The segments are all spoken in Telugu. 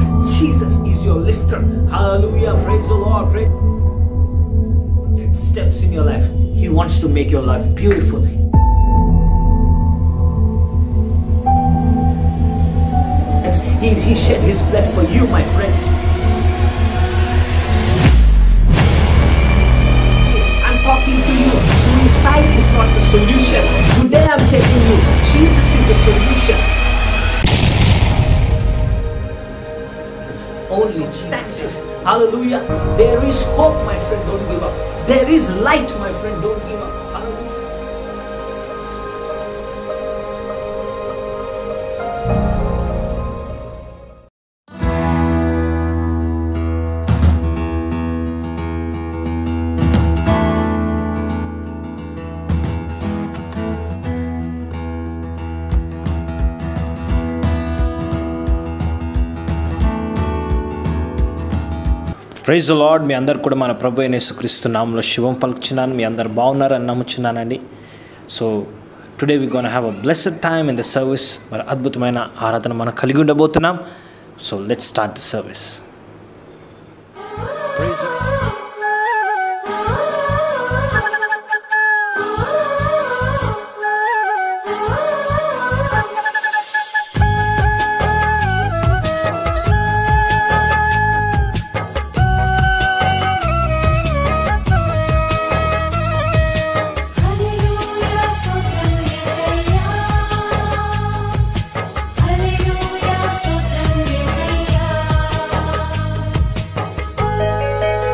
Jesus is your lifter. Hallelujah. Praise the Lord. Praise steps in your life. He wants to make your life beautiful. He, he shed his blood for you, my friend. I'm talking to you. Suicide is not the solution. Today I'm telling you, Jesus is the solution. Only Jesus. Hallelujah. There is hope, my friend. Don't give up. There is light, my friend. Don't give up. Hallelujah. Praise lord మీ అందరు కూడా మన ప్రభు అయిన యేసుక్రీస్తు నామంలో శుభం పలుకుచున్నాను మీ అందరు బాగున్నారని నమ్ముచున్నానండి so today we gonna have a blessed time in the service మరి అద్భుతమైన ఆరాధన మనం కలిగి ఉండబోతున్నాం so let start the service hallelujah స్తోత్రం యేసయ్యా హల్లెలూయా స్తోత్రం యేసయ్యా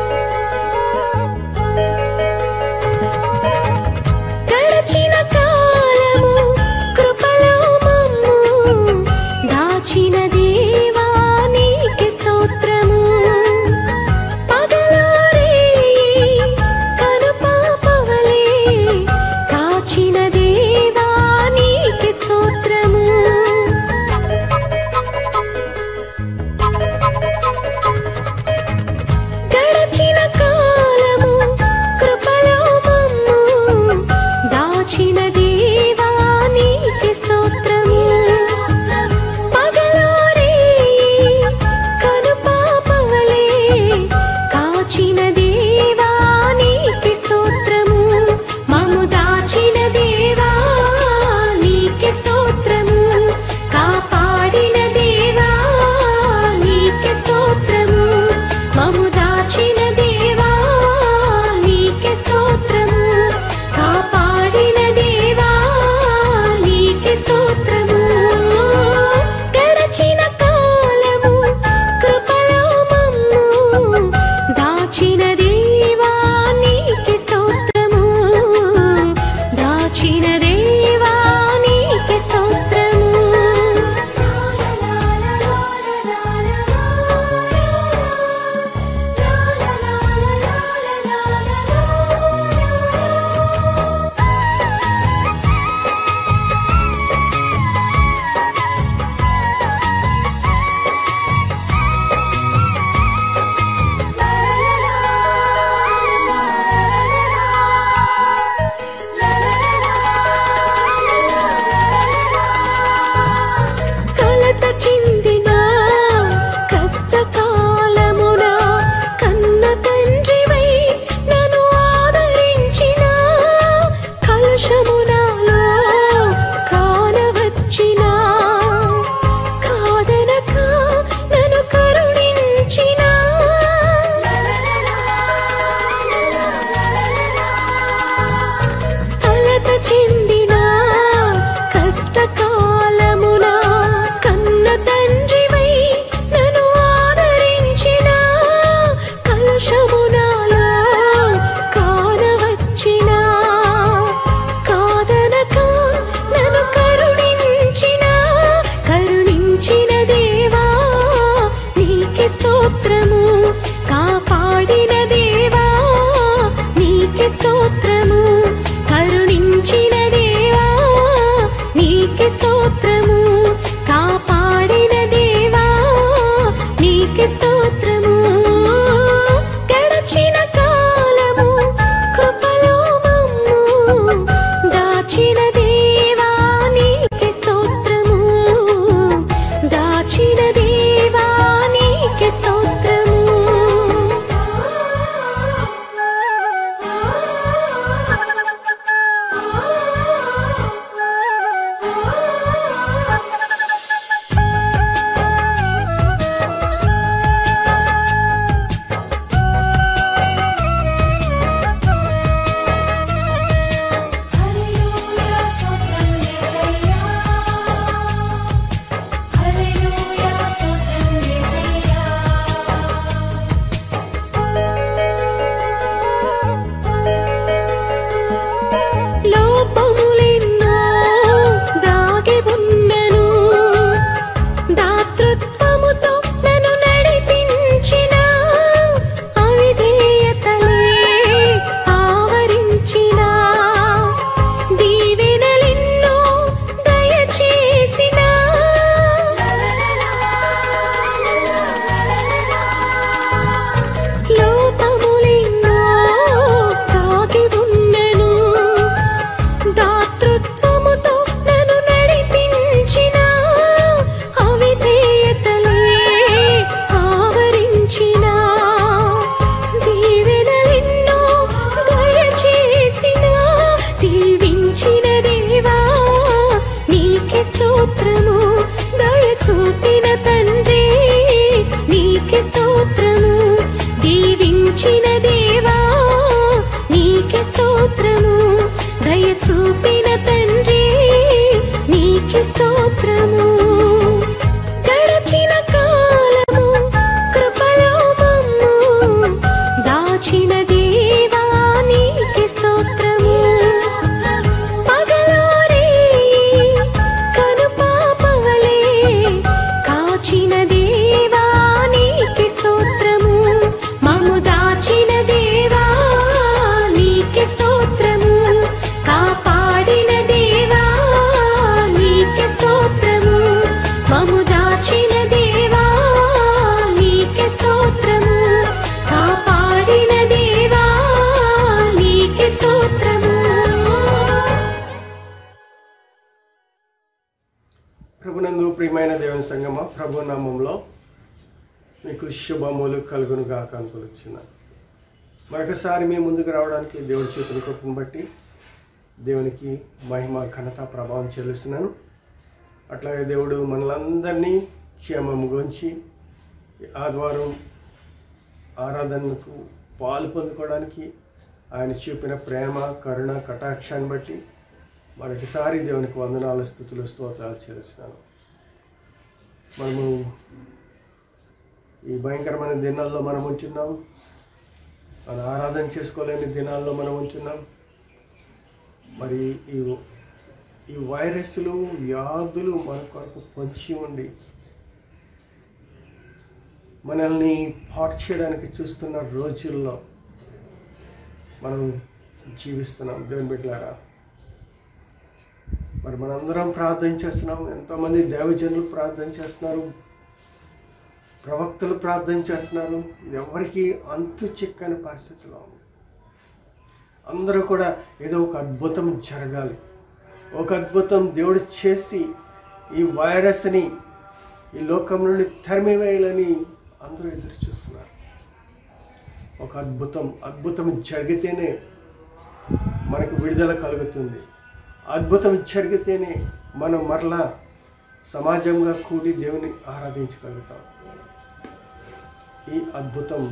ప్రియమైన సంగమ ప్రభు నామంలో మీకు శుభములు కలుగును గాక అనుకొచ్చున్నాను మరొకసారి మీ ముందుకు రావడానికి దేవుడి చేతుల కృపను బట్టి దేవునికి మహిమ ఘనత ప్రభావం చెల్లిస్తున్నాను అట్లాగే దేవుడు మనలందరినీ క్షేమము గురించి ఆదివారం ఆరాధనకు పాలు పొందుకోవడానికి ఆయన చూపిన ప్రేమ కరుణ కటాక్షాన్ని బట్టి మరొకసారి దేవునికి వందనాలు స్థుతులు స్తోత్రాలు చెల్లిస్తున్నాను మనము ఈ భయంకరమైన దినాల్లో మనం ఉంటున్నాం మన ఆరాధన చేసుకోలేని దినాల్లో మనం ఉంటున్నాం మరి ఈ ఈ వైరస్లు వ్యాధులు మన కొరకు పొంచి ఉండి మనల్ని పాటు చేయడానికి చూస్తున్న రోజుల్లో మనం జీవిస్తున్నాం దేవుని బిడ్డలారా మరి మనందరం ప్రార్థన చేస్తున్నాం ఎంతోమంది దేవజనులు ప్రార్థన చేస్తున్నారు ప్రవక్తలు ప్రార్థన చేస్తున్నారు ఇది ఎవరికి అంతు చిక్కని పరిస్థితిలో ఉంది అందరూ కూడా ఏదో ఒక అద్భుతం జరగాలి ఒక అద్భుతం దేవుడు చేసి ఈ వైరస్ని ఈ లోకం నుండి తరిమివేయాలని అందరూ ఎదురు చూస్తున్నారు ఒక అద్భుతం అద్భుతం జరిగితేనే మనకు విడుదల కలుగుతుంది అద్భుతం జరిగితేనే మనం మరలా సమాజంగా కూడి దేవుని ఆరాధించగలుగుతాం ఈ అద్భుతం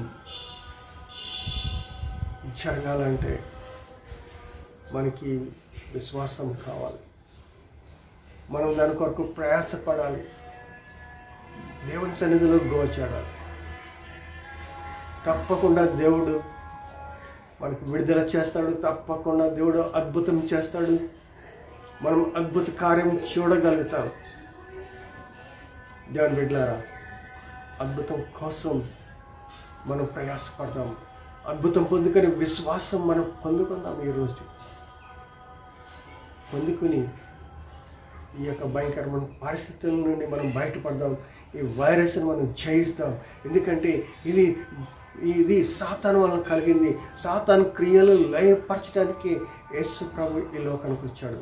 జరగాలంటే మనకి విశ్వాసం కావాలి మనం దాని కొరకు ప్రయాసపడాలి దేవుని సన్నిధిలో గోచాడాలి తప్పకుండా దేవుడు మనకు విడుదల చేస్తాడు తప్పకుండా దేవుడు అద్భుతం చేస్తాడు మనం అద్భుత కార్యం చూడగలుగుతాం దేవుని బిడ్డలారా అద్భుతం కోసం మనం ప్రయాసపడదాం అద్భుతం పొందుకొని విశ్వాసం మనం పొందుకుందాం ఈరోజు పొందుకుని ఈ యొక్క భయంకరమైన పరిస్థితుల నుండి మనం బయటపడదాం ఈ వైరస్ని మనం జయిస్తాం ఎందుకంటే ఇది ఇది సాతాను వలన కలిగింది సాతాను క్రియలు లయపరచడానికి యేసు ప్రభు ఈ లోకానికి వచ్చాడు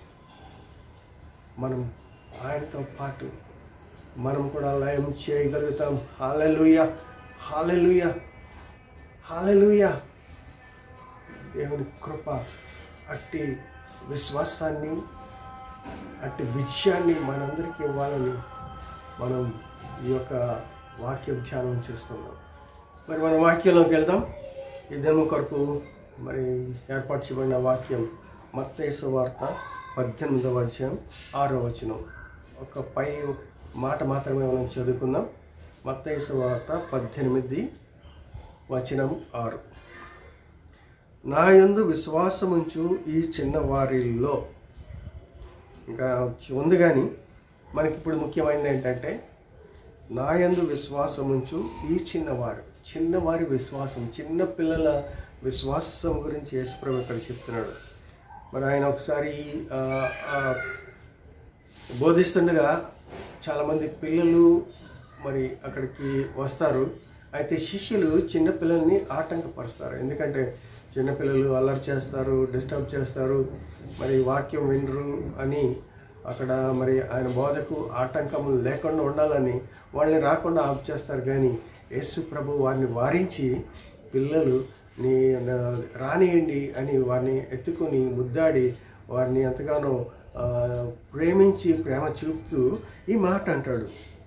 మనం ఆయనతో పాటు మనం కూడా లయం చేయగలుగుతాం హాలెలుయ హాలెలుయ హాలెలుయ దేవుని కృప అట్టి విశ్వాసాన్ని అట్టి విజయాన్ని మనందరికీ ఇవ్వాలని మనం ఈ యొక్క వాక్య ధ్యానం చేసుకుందాం మరి మన వాక్యంలోకి వెళ్దాం ఈ దినం కొరకు మరి ఏర్పాటు చేయబడిన వాక్యం మత్తైసు వార్త పద్దెనిమిదవ అధ్యాయం ఆరో వచనం ఒక పై మాట మాత్రమే మనం చదువుకుందాం మత్తైసు వార్త పద్దెనిమిది వచనం ఆరు నా యందు విశ్వాసముంచు ఈ చిన్నవారిలో ఇంకా ఉంది కానీ మనకి ఇప్పుడు ముఖ్యమైనది ఏంటంటే నా యందు విశ్వాసముంచు ఈ చిన్నవారు చిన్నవారి విశ్వాసం చిన్న పిల్లల విశ్వాసం గురించి యేసుప్రభు ఇక్కడ చెప్తున్నాడు మరి ఆయన ఒకసారి ఆ, ఆ, బోధిస్తుండగా చాలామంది పిల్లలు మరి అక్కడికి వస్తారు అయితే శిష్యులు చిన్నపిల్లల్ని ఆటంకపరుస్తారు ఎందుకంటే చిన్నపిల్లలు అల్లరి చేస్తారు డిస్టర్బ్ చేస్తారు మరి వాక్యం వినరు అని అక్కడ మరి ఆయన బోధకు ఆటంకం లేకుండా ఉండాలని వాళ్ళని రాకుండా ఆఫ్ చేస్తారు కానీ యేసు ప్రభు వారిని వారించి పిల్లలు నీ నా- రానియండి అని వారిని ఎత్తుకొని ముద్దాడి వారిని ఎంతగానో ఆ, ప్రేమించి ప్రేమ చూపుతూ ఈ మాట అంటాడు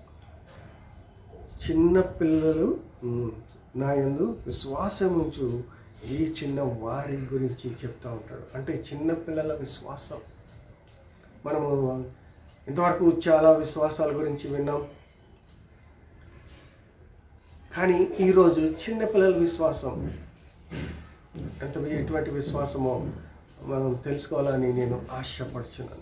చిన్న పిల్లలు ఉమ్, నా యందు విశ్వాసం ఉంచు ఈ చిన్న వారి గురించి చెప్తా ఉంటాడు అంటే చిన్న పిల్లల విశ్వాసం మనము ఇంతవరకు చాలా విశ్వాసాల గురించి విన్నాం కానీ ఈరోజు చిన్నపిల్లల విశ్వాసం ఎంత ఎటువంటి విశ్వాసమో మనం తెలుసుకోవాలని నేను ఆశపడుచున్నాను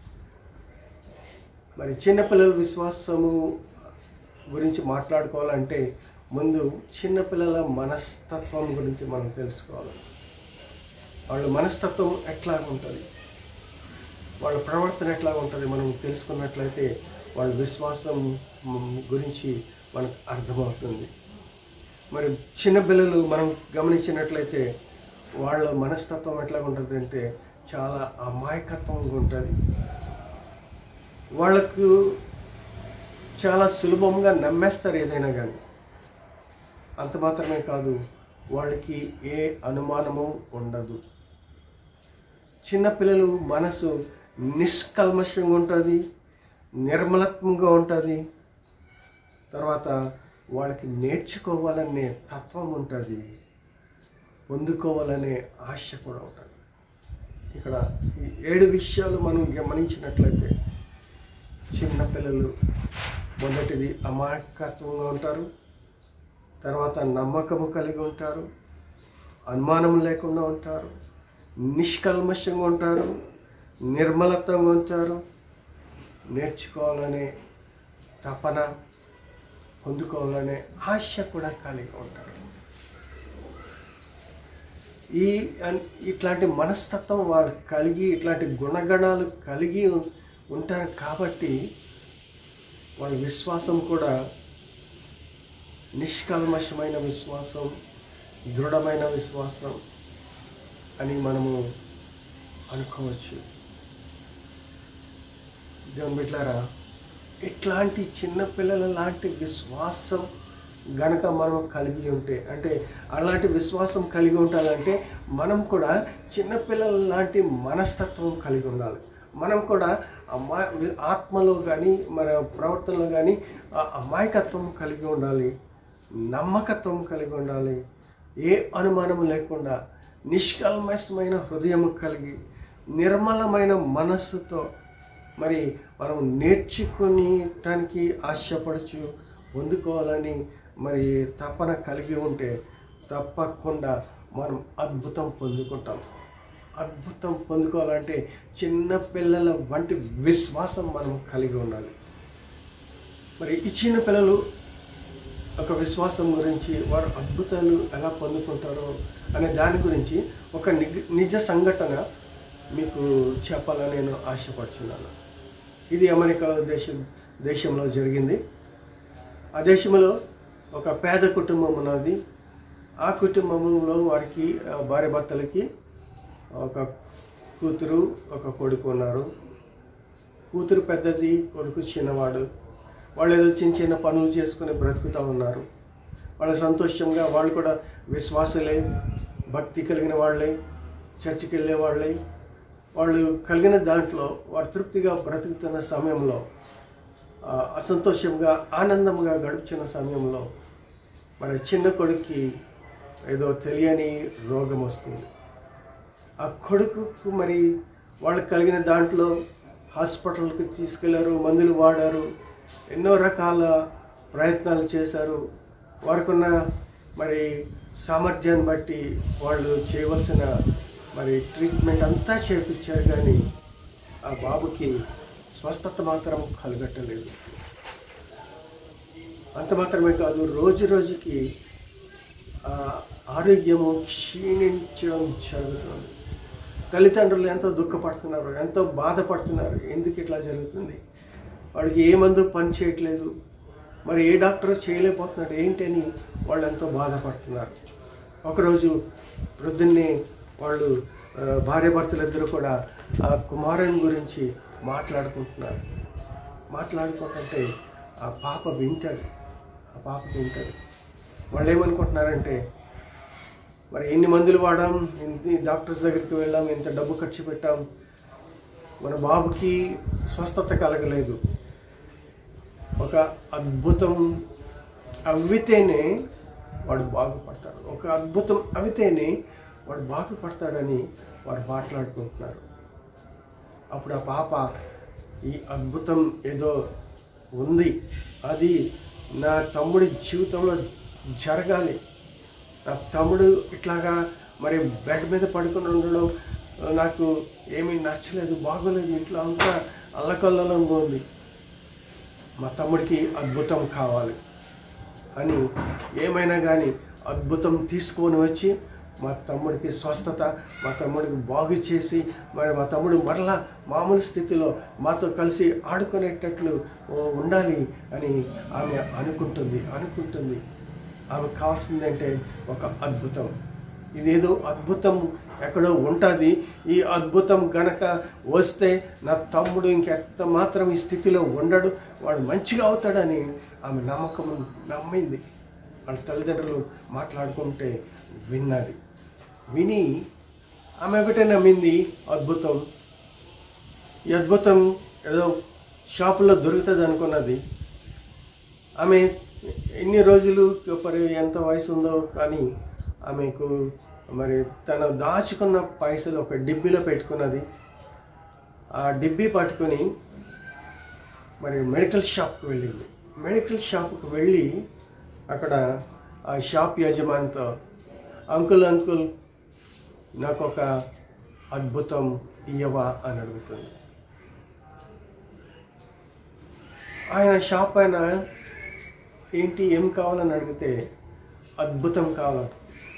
మరి చిన్నపిల్లల విశ్వాసము గురించి మాట్లాడుకోవాలంటే ముందు చిన్నపిల్లల మనస్తత్వం గురించి మనం తెలుసుకోవాలి వాళ్ళ మనస్తత్వం ఎట్లా ఉంటుంది వాళ్ళ ప్రవర్తన ఎట్లా ఉంటుంది మనం తెలుసుకున్నట్లయితే వాళ్ళ విశ్వాసం మ్, గురించి మనకు అర్థమవుతుంది మరి చిన్న పిల్లలు మనం గమనించినట్లయితే వాళ్ళ మనస్తత్వం ఎట్లా ఉంటుంది అంటే చాలా అమాయకత్వంగా ఉంటుంది వాళ్ళకు చాలా సులభంగా నమ్మేస్తారు ఏదైనా కానీ అంత మాత్రమే కాదు వాళ్ళకి ఏ అనుమానము ఉండదు చిన్నపిల్లలు మనసు నిష్కల్మషంగా ఉంటుంది నిర్మలత్వంగా ఉంటుంది తర్వాత వాళ్ళకి నేర్చుకోవాలనే తత్వం ఉంటుంది పొందుకోవాలనే ఆశ కూడా ఉంటుంది ఇక్కడ ఈ ఏడు విషయాలు మనం గమనించినట్లయితే చిన్నపిల్లలు మొదటిది అమాయకత్వంగా ఉంటారు తర్వాత నమ్మకము కలిగి ఉంటారు అనుమానం లేకుండా ఉంటారు నిష్కల్మషంగా ఉంటారు నిర్మలత్వంగా ఉంటారు నేర్చుకోవాలనే తపన పొందుకోవాలనే ఆశ కూడా కలిగి ఉంటారు ఈ అన్- ఇట్లాంటి మనస్తత్వం వాళ్ళు కలిగి ఇట్లాంటి గుణగణాలు కలిగి ఉం- ఉంటారు కాబట్టి వాళ్ళ విశ్వాసం కూడా నిష్కల్మషమైన విశ్వాసం దృఢమైన విశ్వాసం అని మనము అనుకోవచ్చు దేవుని బిడ్డారా ఇట్లాంటి చిన్న పిల్లల లాంటి విశ్వాసం గనక మనం కలిగి ఉంటే అంటే అలాంటి విశ్వాసం కలిగి ఉండాలంటే మనం కూడా చిన్నపిల్లల లాంటి మనస్తత్వం కలిగి ఉండాలి మనం కూడా అమ్మా ఆత్మలో కానీ మన ప్రవర్తనలో కానీ ఆ అమాయకత్వం కలిగి ఉండాలి నమ్మకత్వం కలిగి ఉండాలి ఏ అనుమానం లేకుండా నిష్కల్మషమైన హృదయం కలిగి నిర్మలమైన మనస్సుతో మరి మనం నేర్చుకునేటానికి ఆశపడుచు పొందుకోవాలని మరి తపన కలిగి ఉంటే తప్పకుండా మనం అద్భుతం పొందుకుంటాం అద్భుతం పొందుకోవాలంటే చిన్న పిల్లల వంటి విశ్వాసం మనం కలిగి ఉండాలి మరి ఈ చిన్న పిల్లలు ఒక విశ్వాసం గురించి వారు అద్భుతాలు ఎలా పొందుకుంటారో అనే దాని గురించి ఒక నిగ నిజ సంఘటన మీకు చెప్పాలని నేను ఆశపడుచున్నాను ఇది అమెరికా దేశం దేశంలో జరిగింది ఆ దేశంలో ఒక పేద కుటుంబం ఉన్నది ఆ కుటుంబంలో వారికి ఆ, భార్య భర్తలకి ఒక కూతురు ఒక కొడుకు ఉన్నారు కూతురు పెద్దది కొడుకు చిన్నవాడు వాళ్ళు ఏదో చిన్న చిన్న పనులు చేసుకుని బ్రతుకుతూ ఉన్నారు వాళ్ళు సంతోషంగా వాళ్ళు కూడా విశ్వాసులే భక్తి కలిగిన వాళ్ళే చర్చికి వెళ్ళే వాళ్ళే వాళ్ళు కలిగిన దాంట్లో వారు తృప్తిగా బ్రతుకుతున్న సమయంలో ఆ, అసంతోషంగా ఆనందంగా గడుపుతున్న సమయంలో మరి చిన్న కొడుక్కి ఏదో తెలియని రోగం వస్తుంది ఆ కొడుకుకు మరి వాళ్ళకి కలిగిన దాంట్లో హాస్పిటల్కి తీసుకెళ్లారు మందులు వాడారు ఎన్నో రకాల ప్రయత్నాలు చేశారు వారికున్న మరి సామర్థ్యాన్ని బట్టి వాళ్ళు చేయవలసిన మరి ట్రీట్మెంట్ అంతా చేపించారు కానీ ఆ బాబుకి స్వస్థత మాత్రం కలగట్టలేదు అంత మాత్రమే కాదు రోజు రోజుకి ఆ ఆరోగ్యము క్షీణించడం జరుగుతుంది తల్లిదండ్రులు ఎంతో దుఃఖపడుతున్నారు ఎంతో బాధపడుతున్నారు ఎందుకు ఇట్లా జరుగుతుంది వాడికి ఏ మందు పని చేయట్లేదు మరి ఏ డాక్టర్ చేయలేకపోతున్నాడు ఏంటని వాళ్ళు ఎంతో బాధపడుతున్నారు ఒకరోజు ప్రొద్దున్నే వాళ్ళు ఆ, భార్యాభర్తలిద్దరూ కూడా ఆ కుమారుని గురించి మాట్లాడుకుంటున్నారు మాట్లాడుకుంటుంటే ఆ పాప వింటది ఆ పాప వింటది వాళ్ళు ఏమనుకుంటున్నారంటే మరి ఎన్ని మందులు వాడాం ఎన్ని డాక్టర్స్ దగ్గరికి వెళ్ళాం ఎంత డబ్బు ఖర్చు పెట్టాం మన బాబుకి స్వస్థత కలగలేదు ఒక అద్భుతం అవ్వితేనే వాడు బాగుపడతాడు ఒక అద్భుతం అవితేనే వాడు బాగుపడతాడని వారు మాట్లాడుకుంటున్నారు అప్పుడు ఆ పాప ఈ అద్భుతం ఏదో ఉంది అది నా తమ్ముడి జీవితంలో జరగాలి నా తమ్ముడు ఇట్లాగా మరి బెడ్ మీద పడుకొని ఉండడం నాకు ఏమీ నచ్చలేదు బాగోలేదు ఇంట్లో అంతా అల్లకల్లంగా ఉంది మా తమ్ముడికి అద్భుతం కావాలి అని ఏమైనా కానీ అద్భుతం తీసుకొని వచ్చి మా తమ్ముడికి స్వస్థత మా తమ్ముడికి బాగు చేసి మరి మా తమ్ముడు మరలా మామూలు స్థితిలో మాతో కలిసి ఆడుకునేటట్లు ఓ, ఉండాలి అని ఆమె అనుకుంటుంది అనుకుంటుంది ఆమె కావాల్సిందంటే ఒక అద్భుతం ఇదేదో అద్భుతం ఎక్కడో ఉంటుంది ఈ అద్భుతం గనక వస్తే నా తమ్ముడు ఇంకెంత మాత్రం ఈ స్థితిలో ఉండడు వాడు మంచిగా అవుతాడని ఆమె నమ్మకం నమ్మింది వాళ్ళ తల్లిదండ్రులు మాట్లాడుకుంటే విన్నది విని ఆమె ఒకటే నమ్మింది అద్భుతం ఈ అద్భుతం ఏదో షాపులో దొరుకుతుంది అనుకున్నది ఆమె ఎన్ని రోజులు మరి ఎంత వయసు ఉందో కానీ ఆమెకు మరి తను దాచుకున్న పైసలు ఒక డిబ్బీలో పెట్టుకున్నది ఆ డిబ్బీ పట్టుకొని మరి మెడికల్ షాప్కి వెళ్ళింది మెడికల్ షాప్కి వెళ్ళి అక్కడ ఆ షాప్ యజమానితో అంకుల్ అంకుల్ నాకు ఒక అద్భుతం ఇయ్యవా అని అడుగుతుంది ఆయన షాప్ ఆయన ఏంటి ఏం కావాలని అడిగితే అద్భుతం కావాలి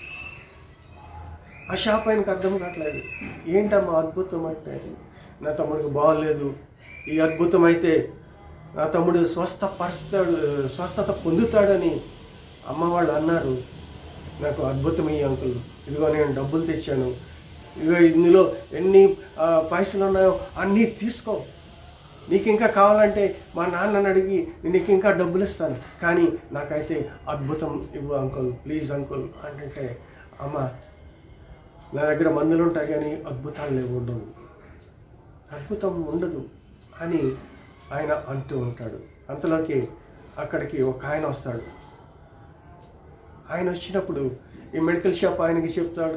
ఆ షాప్ ఆయనకు అర్థం కావట్లేదు ఏంటమ్మా అద్భుతం అంటే నా తమ్ముడికి బాగోలేదు ఈ అద్భుతం అయితే నా తమ్ముడు స్వస్థపరుస్తాడు స్వస్థత పొందుతాడని అమ్మ వాళ్ళు అన్నారు నాకు అద్భుతం ఈ అంకుల్ ఇదిగో నేను డబ్బులు తెచ్చాను ఇదిగో ఇందులో ఎన్ని ఆ, పైసలు ఉన్నాయో అన్నీ తీసుకో నీకు ఇంకా కావాలంటే మా నాన్నని అడిగి నేను నీకు ఇంకా డబ్బులు ఇస్తాను కానీ నాకైతే అద్భుతం ఇవ్వు అంకుల్ ప్లీజ్ అంకుల్ అంటే అమ్మ నా దగ్గర మందులు ఉంటాయి కానీ అద్భుతాలు లేవు ఉండవు అద్భుతం ఉండదు అని ఆయన అంటూ ఉంటాడు అంతలోకి అక్కడికి ఒక ఆయన వస్తాడు ఆయన వచ్చినప్పుడు ఈ మెడికల్ షాప్ ఆయనకి చెప్తాడు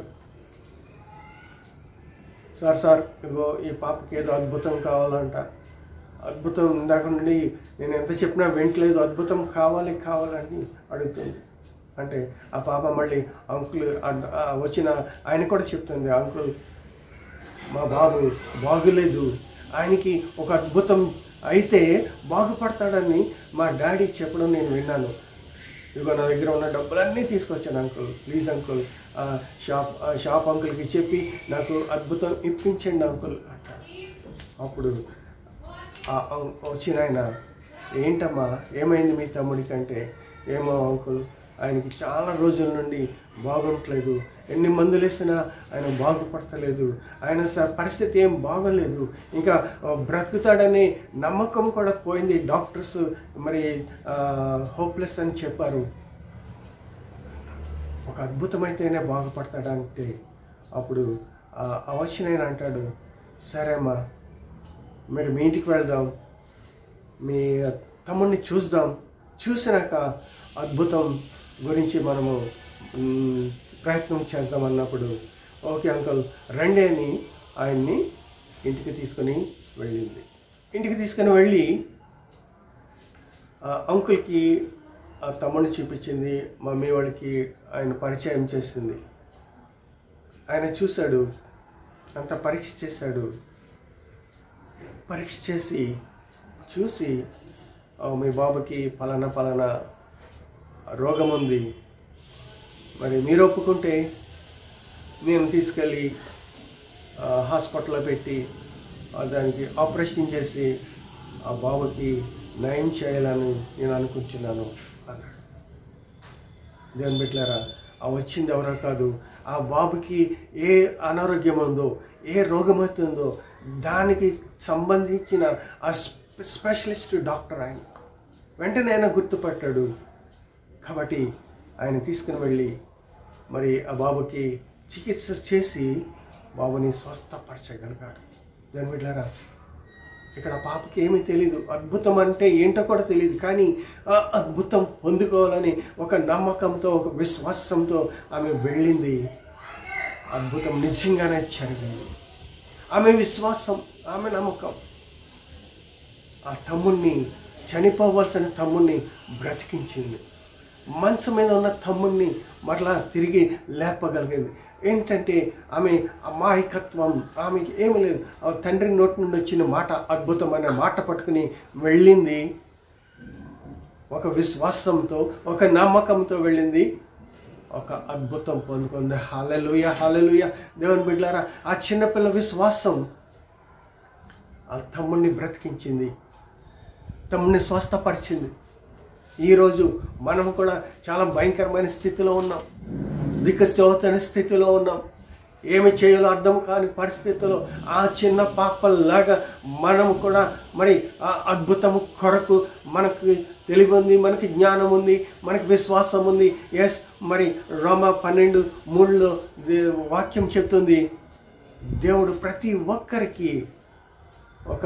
సార్ సార్ ఇదిగో ఈ పాపకి ఏదో అద్భుతం కావాలంట అద్భుతం ఇందాక నుండి నేను ఎంత చెప్పినా వింటలేదు అద్భుతం కావాలి కావాలని అడుగుతుంది అంటే ఆ పాప మళ్ళీ అంకుల్ అడ్- ఆ వచ్చిన ఆయన కూడా చెప్తుంది అంకుల్ మా బాబు బాగులేదు ఆయనకి ఒక అద్భుతం అయితే బాగుపడతాడని మా డాడీ చెప్పడం నేను విన్నాను ఇదిగో నా దగ్గర ఉన్న డబ్బులన్నీ తీసుకొచ్చాను అంకుల్ ప్లీజ్ అంకుల్ ఆ షాప్ ఆ షాప్ అంకుల్కి చెప్పి నాకు అద్భుతం ఇప్పించండి అంకుల్ అంటాడు అప్పుడు ఆ అం- వచ్చిన ఆయన ఏంటమ్మా ఏమైంది మీ తమ్ముడికి అంటే ఏమో అంకుల్ ఆయనకి చాలా రోజుల నుండి బాగుంటలేదు ఎన్ని మందులు వేసినా ఆయన బాగుపడతలేదు ఆయన స పరిస్థితి ఏం బాగోలేదు ఇంకా ఆ, బ్రతుకుతాడనే నమ్మకం కూడా పోయింది డాక్టర్స్ మరి హోప్లెస్ అని చెప్పారు ఒక అద్భుతమైతేనే బాగుపడతాడంటే అప్పుడు ఆ ఆ వచ్చిన ఆయన అంటాడు సరేమ్మా మరి మీ ఇంటికి వెళ్దాం మీ తమ్ముడిని చూద్దాం చూసినాక అద్భుతం గురించి మనము మ్, ప్రయత్నం చేద్దాం అన్నప్పుడు ఓకే అంకుల్ రండి అని ఆయన్ని ఇంటికి తీసుకొని వెళ్ళింది ఇంటికి తీసుకొని వెళ్ళి ఆ అంకుల్కి ఆ తమ్ముడిని చూపించింది మమ్మీ వాళ్ళకి ఆయన పరిచయం చేసింది ఆయన చూశాడు అంత పరీక్ష చేశాడు పరీక్ష చేసి చూసి "ఆ, మీ బాబుకి పలానా పలానా రోగం ఉంది మరి మీరు ఒప్పుకుంటే నేను తీసుకెళ్ళి ఆ, హాస్పిటల్లో పెట్టి ఆ, దానికి ఆపరేషన్ చేసి ఆ బాబుకి నయం చేయాలని నేను అనుకుంటున్నాను అన్నాడు దేవుని బిడ్డలారా ఆ వచ్చింది ఎవరో కాదు ఆ బాబుకి ఏ అనారోగ్యం ఉందో ఏ రోగం అవుతుందో దానికి సంబంధించిన ఆ స్పె- స్పెషలిస్ట్ డాక్టర్ ఆయన వెంటనే ఆయన గుర్తుపట్టాడు కాబట్టి ఆయన తీసుకుని వెళ్ళి మరి ఆ బాబుకి చికిత్స చేసి బాబుని స్వస్థపరచగలిగాడు దాని బిడ్డారా ఇక్కడ ఆ పాపకి ఏమీ తెలియదు అద్భుతం అంటే ఏంటో కూడా తెలియదు కానీ ఆ అద్భుతం పొందుకోవాలని ఒక నమ్మకంతో ఒక విశ్వాసంతో ఆమె వెళ్ళింది అద్భుతం నిజంగానే జరిగింది ఆమె విశ్వాసం ఆమె నమ్మకం ఆ తమ్ముణ్ణి చనిపోవలసిన తమ్ముణ్ణి బ్రతికించింది మనసు మీద ఉన్న తమ్ముణ్ణి మరలా తిరిగి లేపగలిగింది ఏంటంటే ఆమె అమాయకత్వం ఆమెకి ఏమీ లేదు ఆ తండ్రి నోటి నుండి వచ్చిన మాట అద్భుతమైన మాట పట్టుకుని వెళ్ళింది ఒక విశ్వాసంతో ఒక నమ్మకంతో వెళ్ళింది ఒక అద్భుతం పొందుకుంది హాలెలుయ హాలెలుయ దేవుని బిడ్డారా ఆ చిన్నపిల్ల విశ్వాసం ఆ తమ్ముడిని బ్రతికించింది తమ్ముడిని స్వస్థపరిచింది ఈరోజు మనం కూడా చాలా భయంకరమైన స్థితిలో ఉన్నాం దిక్కుతోతని స్థితిలో ఉన్నాం ఏమి చేయాలో అర్థం కాని పరిస్థితుల్లో ఆ చిన్న పాపల్లాగా మనం కూడా మరి ఆ అద్భుతము కొరకు మనకి తెలివి ఉంది మనకి జ్ఞానం ఉంది మనకి విశ్వాసం ఉంది ఎస్ మరి రోమ పన్నెండు మూడులో దే- వాక్యం చెప్తుంది దేవుడు ప్రతి ఒక్కరికి ఒక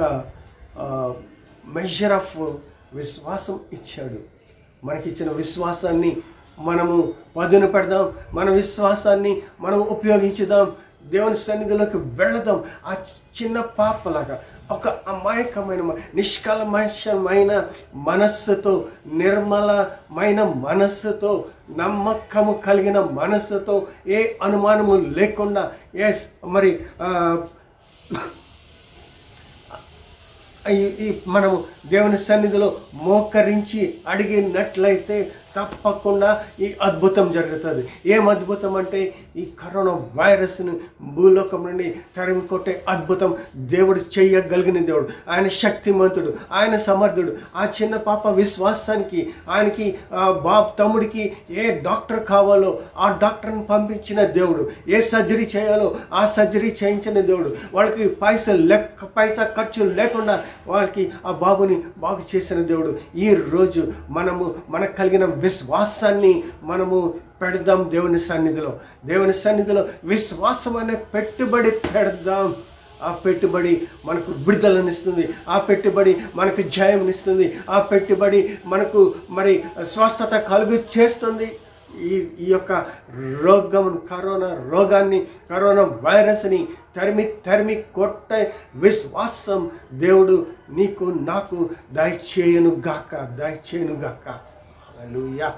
మెజర్ ఆఫ్ విశ్వాసం ఇచ్చాడు మనకిచ్చిన విశ్వాసాన్ని మనము పదును పెడదాం మన విశ్వాసాన్ని మనం ఉపయోగించుదాం దేవుని సన్నిధిలోకి వెళదాం ఆ చిన్న పాపలాగా ఒక అమాయకమైన మ- నిష్కల్మషమైన మనస్సుతో నిర్మలమైన మనస్సుతో నమ్మకము కలిగిన మనస్సుతో ఏ అనుమానము లేకుండా ఎస్ మరి ఆ, ఈ ఈ మనము దేవుని సన్నిధిలో మోకరించి అడిగినట్లయితే తప్పకుండా ఈ అద్భుతం జరుగుతుంది ఏం అద్భుతం అంటే ఈ కరోనా వైరస్ను భూలోకం నుండి తరిమి కొట్టే అద్భుతం దేవుడు చెయ్యగలిగిన దేవుడు ఆయన శక్తిమంతుడు ఆయన సమర్థుడు ఆ చిన్న పాప విశ్వాసానికి ఆయనకి ఆ బాబ్ తమ్ముడికి ఏ డాక్టర్ కావాలో ఆ డాక్టర్ని పంపించిన దేవుడు ఏ సర్జరీ చేయాలో ఆ సర్జరీ చేయించిన దేవుడు వాళ్ళకి పైసలు లెక్క పైసా ఖర్చు లేకుండా వాళ్ళకి ఆ బాబుని బాగు చేసిన దేవుడు ఈ రోజు మనము మనకు కలిగిన విశ్వాసాన్ని మనము పెడదాం దేవుని సన్నిధిలో దేవుని సన్నిధిలో విశ్వాసం అనే పెట్టుబడి పెడదాం ఆ పెట్టుబడి మనకు విడుదలనిస్తుంది ఆ పెట్టుబడి మనకు జయమునిస్తుంది ఆ పెట్టుబడి మనకు మరి స్వస్థత కలుగు చేస్తుంది ఈ ఈ యొక్క రోగం కరోనా రోగాన్ని కరోనా వైరస్ని తరిమి తరిమి కొట్టే విశ్వాసం దేవుడు నీకు నాకు దయచేయను గాక దయచేయను గాక హల్లెలూయా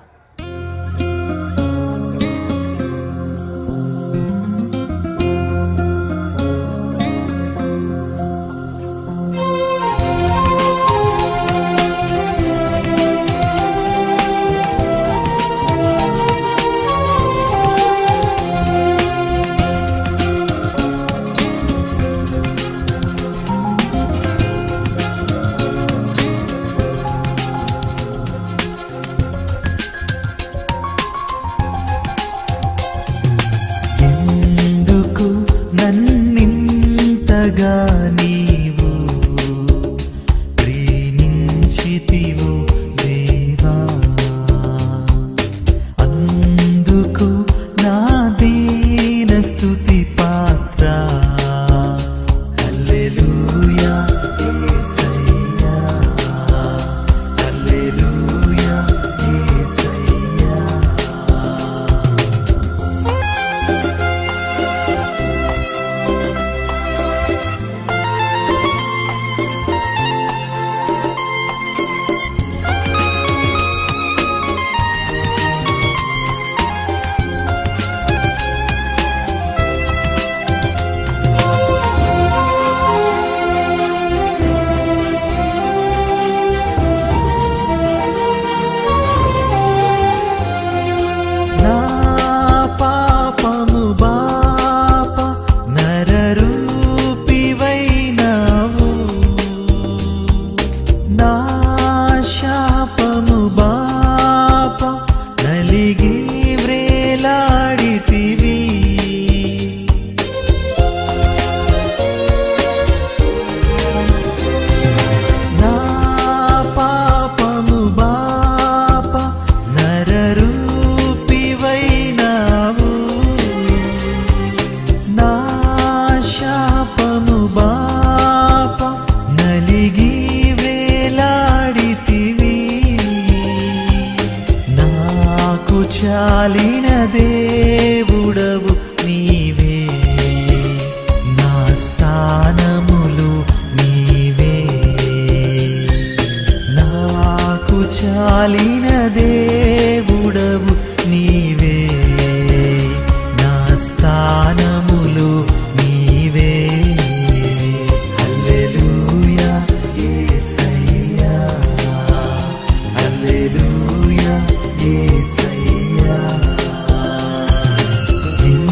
ఎందుకు నన్నింతగా నీవు ప్రేమించితివు దేవా అందుకు నా దీన స్తుతి పాత్ర హల్లెలూయా యేసయ్యా హల్లెలూయా యేసయ్యా నా పాపము బాప నరరూపివైనావు నా శాపము బాప నలిగి వ్రేలాడితివి నా పాపము బాప నరరూపివైనావు నా శాపము బాప నలిగి వేలాడితివి నాకు చాలిన దేవుడవు నీవే నా స్థానములు నీవే నాకు చాలిన దేవుడవు నీవే నా స్థానములు నీవే హల్లెలూయా యేసయ్యా హల్లెలూయా యేసయ్యా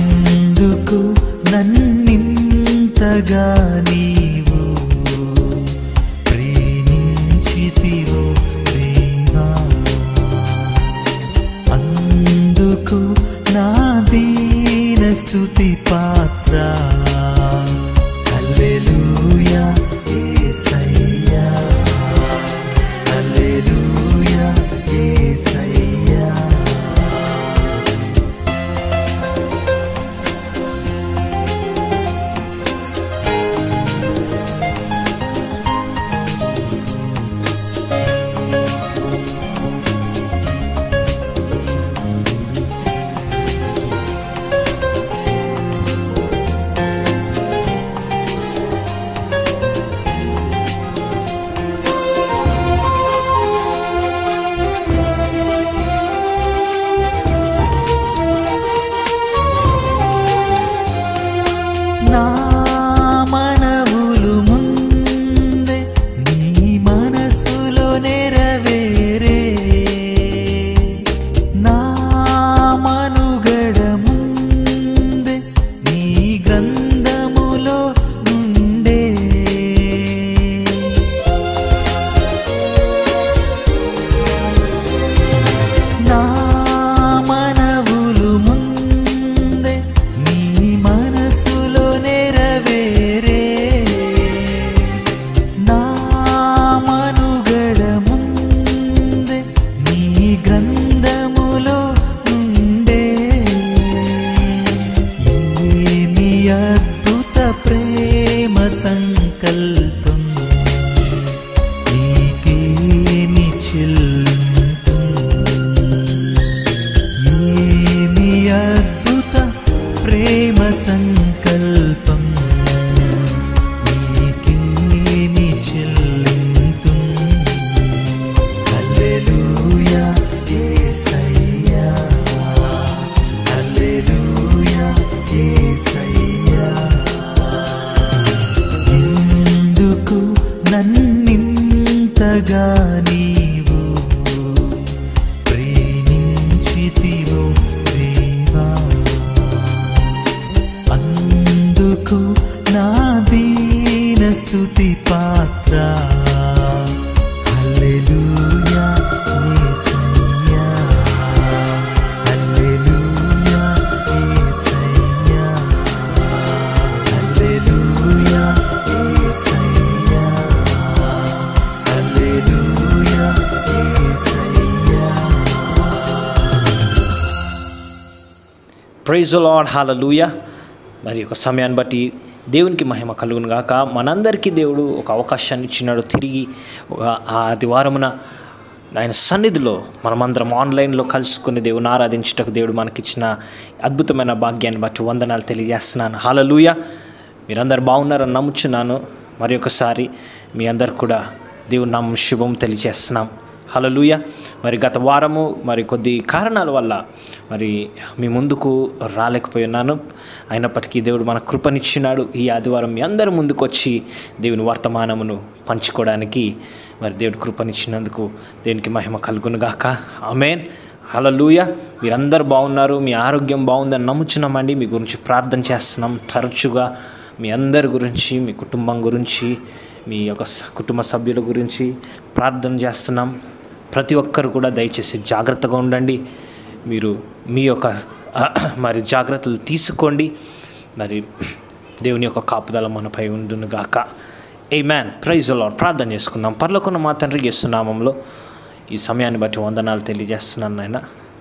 ప్రైజ్ లాడ్ హాలూయ మరి ఒక సమయాన్ని బట్టి దేవునికి మహిమ కలుగును గాక మనందరికీ దేవుడు ఒక అవకాశాన్ని ఇచ్చినాడు తిరిగి ఒక ఆ ఆదివారమున ఆయన సన్నిధిలో మనమందరం ఆన్లైన్లో కలుసుకుని దేవుని ఆరాధించుటకు దేవుడు మనకిచ్చిన అద్భుతమైన భాగ్యాన్ని బట్టి వందనాలు తెలియజేస్తున్నాను హాలలుయ మీరందరు బాగున్నారని నమ్ముచున్నాను మరి ఒకసారి మీ అందరు కూడా దేవుని నామం శుభం తెలియజేస్తున్నాం హలలుయ మరి గత వారము మరి కొద్ది కారణాల వల్ల మరి మీ ముందుకు రాలేకపోయినాను అయినప్పటికీ దేవుడు మన కృపనిచ్చినాడు ఈ ఆదివారం మీ అందరి ముందుకు వచ్చి దేవుని వర్తమానమును పంచుకోవడానికి మరి దేవుడు కృపనిచ్చినందుకు దేవునికి మహిమ కలుగును గాక ఆమెన్ హలలుయ మీరందరూ బాగున్నారు మీ ఆరోగ్యం బాగుందని నమ్ముచున్నామండి మీ గురించి ప్రార్థన చేస్తున్నాం తరచుగా మీ అందరి గురించి మీ కుటుంబం గురించి మీ యొక్క స- కుటుంబ సభ్యుల గురించి ప్రార్థన చేస్తున్నాం ప్రతి ఒక్కరు కూడా దయచేసి జాగ్రత్తగా ఉండండి మీరు మీ యొక్క మరి జాగ్రత్తలు తీసుకోండి మరి దేవుని యొక్క కాపుదల మనపై ఉండును గాక ఏ మ్యాన్ ప్రైజ్ లాడ్ ప్రార్థన చేసుకుందాం పర్లోకున్న మా తండ్రి చేస్తున్నామంలో ఈ సమయాన్ని బట్టి వందనాలు తెలియజేస్తున్నాను నాయన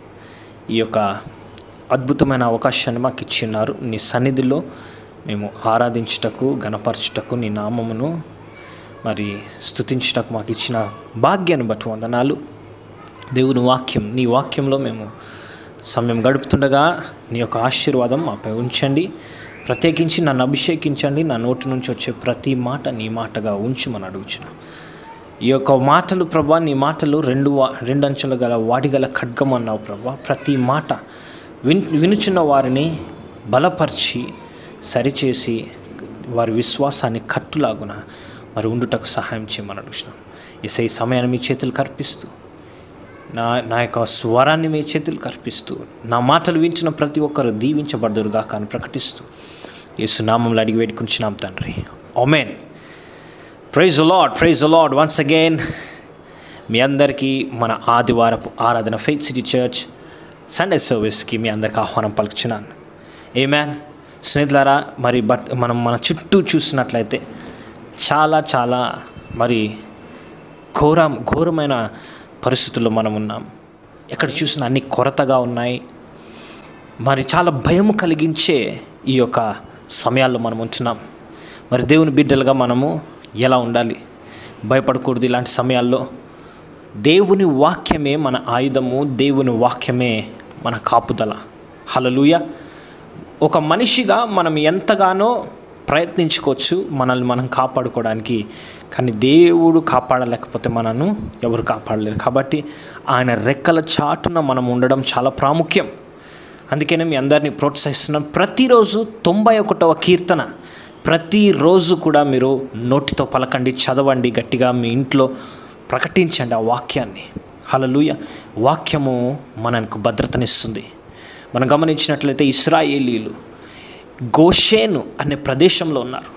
ఈ యొక్క అద్భుతమైన అవకాశాన్ని మాకు ఇచ్చిన్నారు నీ సన్నిధిలో మేము ఆరాధించుటకు గణపరచుటకు నీ నామమును మరి స్తుతించుటకు మాకు ఇచ్చిన భాగ్యాన్ని బట్టి వందనాలు దేవుని వాక్యం నీ వాక్యంలో మేము సమయం గడుపుతుండగా నీ యొక్క ఆశీర్వాదం మాపై ఉంచండి ప్రత్యేకించి నన్ను అభిషేకించండి నా నోటి నుంచి వచ్చే ప్రతి మాట నీ మాటగా ఉంచమని అడుగుచున్నాం ఈ యొక్క మాటలు ప్రభా నీ మాటలు రెండు వా- రెండు అంచెలు గల వాడిగల ఖడ్గం అన్నావు ప్రభా ప్రతి మాట విన్ వినుచున్న వారిని బలపరిచి సరిచేసి వారి విశ్వాసాన్ని కట్టులాగున మరి ఉండుటకు సహాయం చేయమని అడుగుతున్నాం ఈ సమయాన్ని మీ చేతులు కర్పిస్తూ నా నా యొక్క స్వరాన్ని మీ చేతులు కర్పిస్తూ నా మాటలు వించిన ప్రతి ఒక్కరు దీవించబడదురుగా కానీ ప్రకటిస్తూ యేసు నామంలో అడిగి వేడుకుంటున్నాం తండ్రి amen praise lord praise lord once again మీ అందరికీ మన ఆదివారపు ఆరాధన ఫెయిత్ సిటీ చర్చ్ సండే సర్వీస్కి మీ అందరికి ఆహ్వానం పలుకుచున్నాను ఏ మ్యాన్ స్నేహితులారా మరి బట్ మనం మన చుట్టూ చూసినట్లయితే చాలా చాలా మరి ఘోరం ఘోరమైన పరిస్థితుల్లో మనం ఉన్నాం ఎక్కడ చూసినా అన్ని కొరతగా ఉన్నాయి మరి చాలా భయం కలిగించే ఈ యొక్క సమయాల్లో మనం ఉంటున్నాం మరి దేవుని బిడ్డలుగా మనము ఎలా ఉండాలి భయపడకూడదు ఇలాంటి సమయాల్లో దేవుని వాక్యమే మన ఆయుధము దేవుని వాక్యమే మన కాపుదల హలలుయ ఒక మనిషిగా మనం ఎంతగానో ప్రయత్నించుకోవచ్చు మనల్ని మనం కాపాడుకోవడానికి కానీ దేవుడు కాపాడలేకపోతే మనను ఎవరు కాపాడలేరు కాబట్టి ఆయన రెక్కల చాటున మనం ఉండడం చాలా ప్రాముఖ్యం అందుకనే మీ అందరినీ ప్రోత్సహిస్తున్నాను ప్రతిరోజు తొంభై ఒకటవ కీర్తన ప్రతిరోజు కూడా మీరు నోటితో పలకండి చదవండి గట్టిగా మీ ఇంట్లో ప్రకటించండి ఆ వాక్యాన్ని హలలుయ వాక్యము మనకు భద్రతనిస్తుంది మనం గమనించినట్లయితే ఇస్రాయేలీలు గోషేను అనే ప్రదేశంలో ఉన్నారు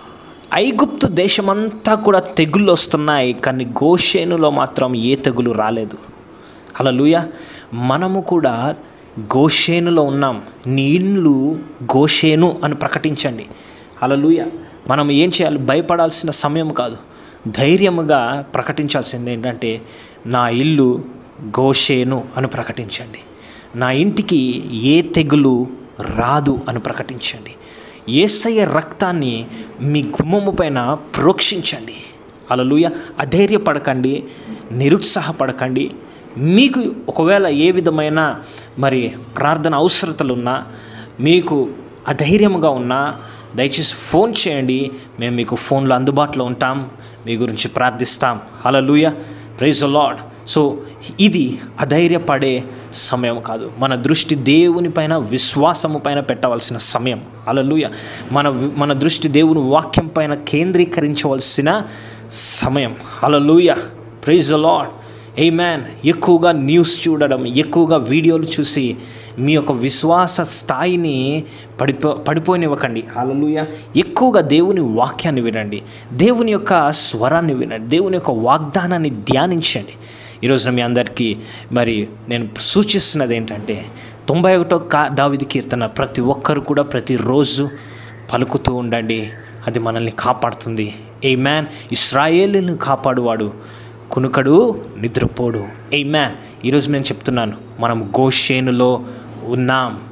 ఐగుప్తు దేశమంతా కూడా తెగుళ్ళు వస్తున్నాయి కానీ గోషేనులో మాత్రం ఏ తెగులు రాలేదు హల్లెలూయా మనము కూడా గోషేనులో ఉన్నాం నీళ్ళు గోషేను అని ప్రకటించండి హల్లెలూయా మనం ఏం చేయాలి భయపడాల్సిన సమయం కాదు ధైర్యముగా ప్రకటించాల్సింది ఏంటంటే నా ఇల్లు గోషేను అని ప్రకటించండి నా ఇంటికి ఏ తెగులు రాదు అని ప్రకటించండి ఏసయ్య రక్తాన్ని మీ గుమ్మము పైన ప్రోక్షించండి అలలుయ అధైర్యపడకండి నిరుత్సాహపడకండి మీకు ఒకవేళ ఏ విధమైన మరి ప్రార్థన అవసరతలున్నా మీకు అధైర్యముగా ఉన్నా దయచేసి ఫోన్ చేయండి మేము మీకు ఫోన్లో అందుబాటులో ఉంటాం మీ గురించి ప్రార్థిస్తాం అలలుయ ప్రైజ్ లాడ్ సో ఇది అధైర్యపడే సమయం కాదు మన దృష్టి దేవుని పైన విశ్వాసము పైన పెట్టవలసిన సమయం అలలుయ మన వి- మన దృష్టి దేవుని వాక్యం పైన కేంద్రీకరించవలసిన సమయం hallelujah praise Lord amen ఎక్కువగా న్యూస్ చూడడం ఎక్కువగా వీడియోలు చూసి మీ యొక్క విశ్వాస స్థాయిని పడిపో పడిపోనివ్వకండి హల్లెలూయా ఎక్కువగా దేవుని వాక్యాన్ని వినండి దేవుని యొక్క స్వరాన్ని వినండి దేవుని యొక్క వాగ్దానాన్ని ధ్యానించండి ఈరోజున మీ అందరికీ మరి నేను సూచిస్తున్నది ఏంటంటే తొంభై ఒకటో కా దావిది కీర్తన ప్రతి ఒక్కరు కూడా ప్రతిరోజు పలుకుతూ ఉండండి అది మనల్ని కాపాడుతుంది ఏ మ్యాన్ ఇస్రాయేలుని కాపాడువాడు కునుకడు నిద్రపోడు ఏ మ్యాన్ ఈరోజు నేను చెప్తున్నాను మనం గోషేనులో ఉన్నాం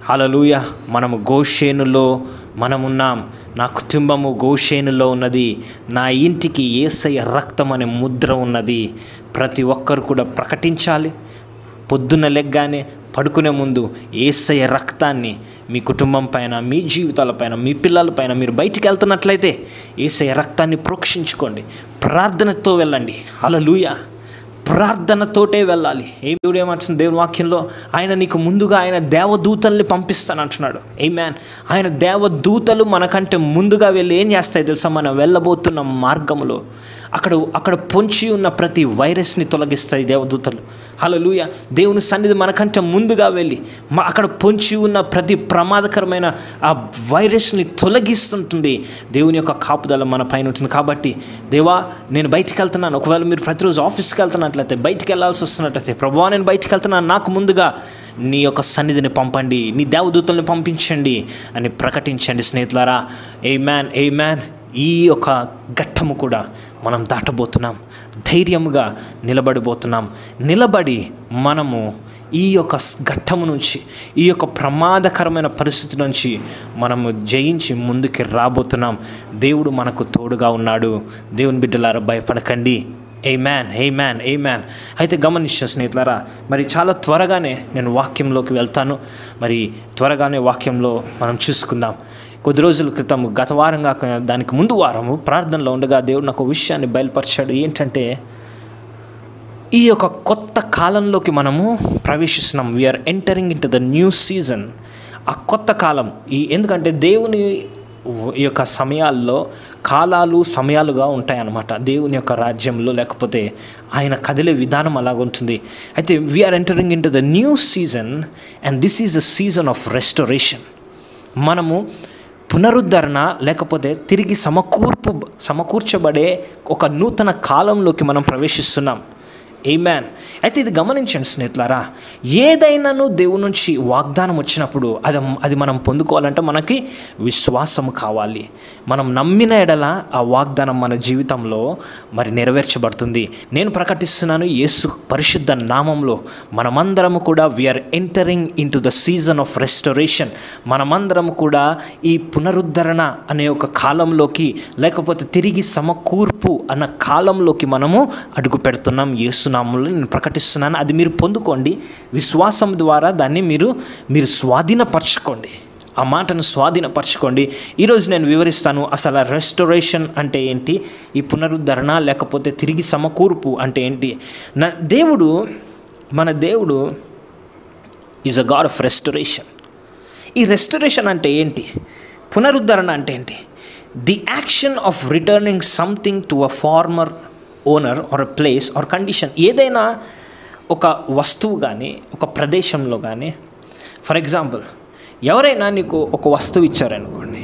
హలలుయ మనము గోషేనులో మనమున్నాం నా కుటుంబము గోషేనులో ఉన్నది నా ఇంటికి ఏసయ్య రక్తం అనే ముద్ర ఉన్నది ప్రతి ఒక్కరు కూడా ప్రకటించాలి పొద్దున్న లెగ్గానే పడుకునే ముందు ఏసయ్య రక్తాన్ని మీ కుటుంబం పైన మీ జీవితాలపైన మీ పిల్లలపైన మీరు బయటికి వెళ్తున్నట్లయితే ఏసయ్య రక్తాన్ని ప్రోక్షించుకోండి ప్రార్థనతో వెళ్ళండి అలలుయ ప్రార్థనతోటే వెళ్ళాలి ఏం దేవుడు ఏమంటుంది దేవుని వాక్యంలో ఆయన నీకు ముందుగా ఆయన దేవదూతల్ని పంపిస్తాను అంటున్నాడు ఏ మ్యాన్ ఆయన దేవదూతలు మనకంటే ముందుగా వెళ్ళి ఏం చేస్తాయి తెలుసా మనం వెళ్ళబోతున్న మార్గంలో అక్కడ అక్కడ పొంచి ఉన్న ప్రతి వైరస్ని తొలగిస్తాయి దేవదూతలు హల్లెలూయ దేవుని సన్నిధి మనకంటే ముందుగా వెళ్ళి మ- అక్కడ పొంచి ఉన్న ప్రతి ప్రమాదకరమైన ఆ వైరస్ని తొలగిస్తుంటుంది దేవుని యొక్క కాపుదల మన పైన ఉంటుంది కాబట్టి దేవా నేను బయటికి వెళ్తున్నాను ఒకవేళ మీరు ప్రతిరోజు ఆఫీస్కి వెళ్తున్నట్లయితే బయటికి వెళ్ళాల్సి వస్తున్నట్లయితే ప్రభావ నేను బయటికి వెళ్తున్నాను నాకు ముందుగా నీ యొక్క సన్నిధిని పంపండి నీ దేవదూతల్ని పంపించండి అని ప్రకటించండి స్నేహితులారా ఏ మ్యాన్ ఏ మ్యాన్ ఈ యొక్క ఘట్టము కూడా మనం దాటబోతున్నాం ధైర్యముగా నిలబడిపోతున్నాం నిలబడి మనము ఈ యొక్క స్- ఘట్టము నుంచి ఈ యొక్క ప్రమాదకరమైన పరిస్థితి నుంచి మనము జయించి ముందుకి రాబోతున్నాం దేవుడు మనకు తోడుగా ఉన్నాడు దేవుని బిడ్డలారా భయపడకండి amen amen amen అయితే గమనించిన స్నేహితులారా మరి చాలా త్వరగానే నేను వాక్యంలోకి వెళ్తాను మరి త్వరగానే వాక్యంలో మనం చూసుకుందాం కొద్ది రోజుల క్రితం గత వారం కాక దానికి ముందు వారము ప్రార్థనలో ఉండగా దేవుడు నాకు ఒక విషయాన్ని బయలుపరిచాడు ఏంటంటే ఈ యొక్క కొత్త కాలంలోకి మనము ప్రవేశిస్తున్నాం we're entering into the new season ఆ కొత్త కాలం ఈ ఎందుకంటే దేవుని ఈ యొక్క సమయాల్లో కాలాలు సమయాలుగా ఉంటాయన్నమాట దేవుని యొక్క రాజ్యంలో లేకపోతే ఆయన కదిలే విధానం అలాగ ఉంటుంది అయితే we're entering into the new season and this is a season of restoration మనము పునరుద్ధరణ లేకపోతే తిరిగి సమకూర్పు సమకూర్చబడే ఒక నూతన కాలంలోకి మనం ప్రవేశిస్తున్నాం ఏ మ్యాన్ అయితే ఇది గమనించండి స్నేహితులారా ఏదైనాను దేవుని నుంచి వాగ్దానం వచ్చినప్పుడు అది అది మనం పొందుకోవాలంటే మనకి విశ్వాసం కావాలి మనం నమ్మిన ఎడల ఆ వాగ్దానం మన జీవితంలో మరి నెరవేర్చబడుతుంది నేను ప్రకటిస్తున్నాను యేసు పరిశుద్ధ నామంలో మనమందరము కూడా we're entering into the season of restoration మనమందరం కూడా ఈ పునరుద్ధరణ అనే ఒక కాలంలోకి లేకపోతే తిరిగి సమకూర్పు అన్న కాలంలోకి మనము అడుగు పెడుతున్నాం యేసునామంలో నేను ప్రకటిస్తున్నాను అది మీరు పొందుకోండి విశ్వాసం ద్వారా దాన్ని మీరు మీరు స్వాధీనపరచుకోండి ఆ మాటను స్వాధీనపరచుకోండి ఈరోజు నేను వివరిస్తాను అసలు రెస్టరేషన్ అంటే ఏంటి ఈ పునరుద్ధరణ లేకపోతే తిరిగి సమకూర్పు అంటే ఏంటి నా దేవుడు మన దేవుడు is a God of restoration ఈ రెస్టరేషన్ అంటే ఏంటి పునరుద్ధరణ అంటే ఏంటి the action of returning something to a former owner or a place or condition ఏదైనా ఒక వస్తువు కానీ ఒక ప్రదేశంలో కానీ ఫర్ ఎగ్జాంపుల్ ఎవరైనా నీకు ఒక వస్తువు ఇచ్చారనుకోండి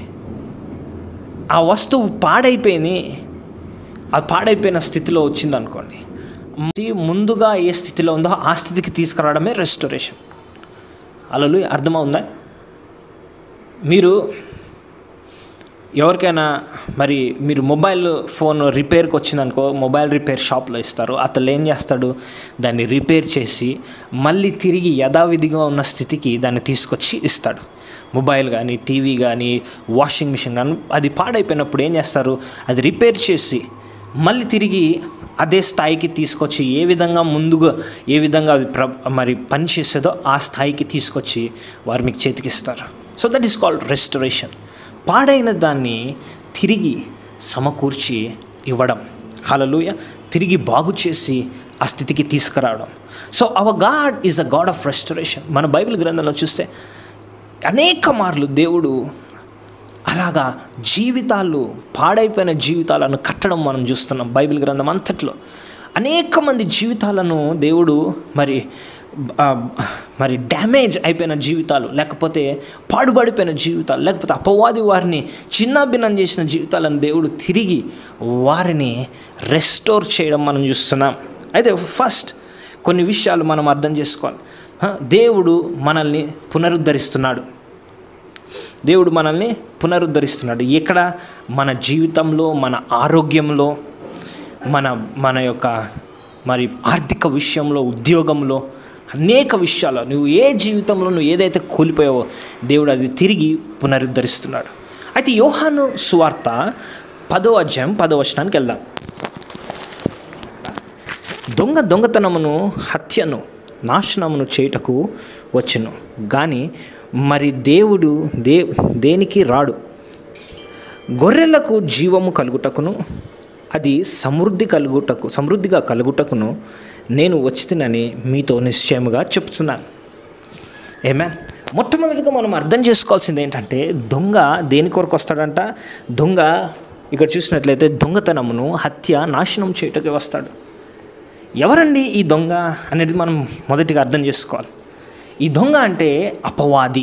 ఆ వస్తువు పాడైపోయింది అది పాడైపోయిన స్థితిలో వచ్చిందనుకోండి ముందుగా ఏ స్థితిలో ఉందో ఆ స్థితికి తీసుకురావడమే రెస్టరేషన్ అలలు అర్థమవుందా మీరు ఎవరికైనా మరి మీరు మొబైల్ ఫోన్ రిపేర్కి వచ్చిందనుకో మొబైల్ రిపేర్ షాప్లో ఇస్తారు అతను ఏం చేస్తాడు దాన్ని రిపేర్ చేసి మళ్ళీ తిరిగి యథావిధిగా ఉన్న స్థితికి దాన్ని తీసుకొచ్చి ఇస్తాడు మొబైల్ కానీ టీవీ కానీ వాషింగ్ మిషన్ కానీ అది పాడైపోయినప్పుడు ఏం చేస్తారు అది రిపేర్ చేసి మళ్ళీ తిరిగి అదే స్థాయికి తీసుకొచ్చి ఏ విధంగా ముందుగా ఏ విధంగా అది ప్ర మరి పని చేసేదో ఆ స్థాయికి తీసుకొచ్చి వారు మీకు చేతికిస్తారు so that is called restoration పాడైన దాన్ని తిరిగి సమకూర్చి ఇవ్వడం హలలుయ తిరిగి బాగు చేసి ఆ స్థితికి తీసుకురావడం so our God is a God of restoration మన బైబిల్ గ్రంథంలో చూస్తే అనేక మార్లు దేవుడు అలాగా జీవితాలు పాడైపోయిన జీవితాలను కట్టడం మనం చూస్తున్నాం బైబిల్ గ్రంథం అంతట్లో అనేక మంది జీవితాలను దేవుడు మరి ఆ, మరి డ్యామేజ్ అయిపోయిన జీవితాలు లేకపోతే పాడుబడిపోయిన జీవితాలు లేకపోతే అపవాది వారిని చిన్నాభిన్నం చేసిన జీవితాలను దేవుడు తిరిగి వారిని రెస్టోర్ చేయడం మనం చూస్తున్నాం అయితే ఫస్ట్ కొన్ని విషయాలు మనం అర్థం చేసుకోవాలి ఆ, దేవుడు మనల్ని పునరుద్ధరిస్తున్నాడు దేవుడు మనల్ని పునరుద్ధరిస్తున్నాడు ఎక్కడ మన జీవితంలో మన ఆరోగ్యంలో మన మన యొక్క మరి ఆర్థిక విషయంలో ఉద్యోగంలో అనేక విషయాలు నువ్వు ఏ జీవితంలో నువ్వు ఏదైతే కోల్పోయావో దేవుడు అది తిరిగి పునరుద్ధరిస్తున్నాడు అయితే యోహాను సువార్త పదో అధ్యాయం పదో వచనానికి వెళ్దాం దొంగ దొంగతనమును హత్యను నాశనమును చేయుటకు వచ్చును కానీ మరి దేవుడు దే దేనికి రాడు గొర్రెలకు జీవము కలుగుటకును అది సమృద్ధి కలుగుటకు సమృద్ధిగా కలుగుటకును నేను వచ్చినని మీతో నిశ్చయముగా చెప్తున్నాను ఏమే మొట్టమొదటిగా మనం అర్థం చేసుకోవాల్సింది ఏంటంటే దొంగ దేని కొరకు వస్తాడంట దొంగ ఇక్కడ చూసినట్లయితే దొంగతనమును హత్య నాశనం చేయటకే వస్తాడు ఎవరండి ఈ దొంగ అనేది మనం మొదటిగా అర్థం చేసుకోవాలి ఈ దొంగ అంటే అపవాది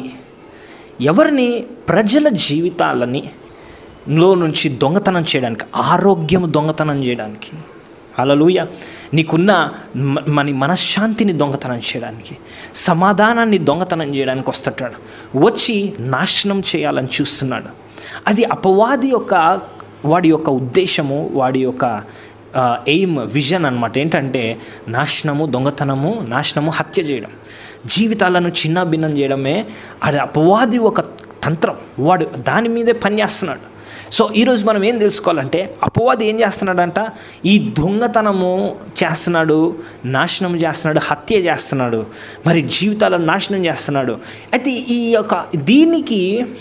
ఎవరిని ప్రజల జీవితాలని లో నుంచి దొంగతనం చేయడానికి ఆరోగ్యం దొంగతనం చేయడానికి అలలుయ నీకున్న మ- మన మనశ్శాంతిని దొంగతనం చేయడానికి సమాధానాన్ని దొంగతనం చేయడానికి వస్తుంటాడు వచ్చి నాశనం చేయాలని చూస్తున్నాడు అది అపవాది యొక్క వాడి యొక్క ఉద్దేశము వాడి యొక్క ఎయిమ్ విజన్ అనమాట ఏంటంటే నాశనము దొంగతనము నాశనము హత్య చేయడం జీవితాలను చిన్న భిన్నం చేయడమే అది అపవాది ఒక తంత్రం వాడు దాని మీదే పనిచేస్తున్నాడు సో ఈరోజు మనం ఏం తెలుసుకోవాలంటే అపవాది ఏం చేస్తున్నాడంట ఈ దొంగతనము చేస్తున్నాడు నాశనం చేస్తున్నాడు హత్య చేస్తున్నాడు మరి జీవితాలను నాశనం చేస్తున్నాడు అయితే ఈ యొక్క దీనికి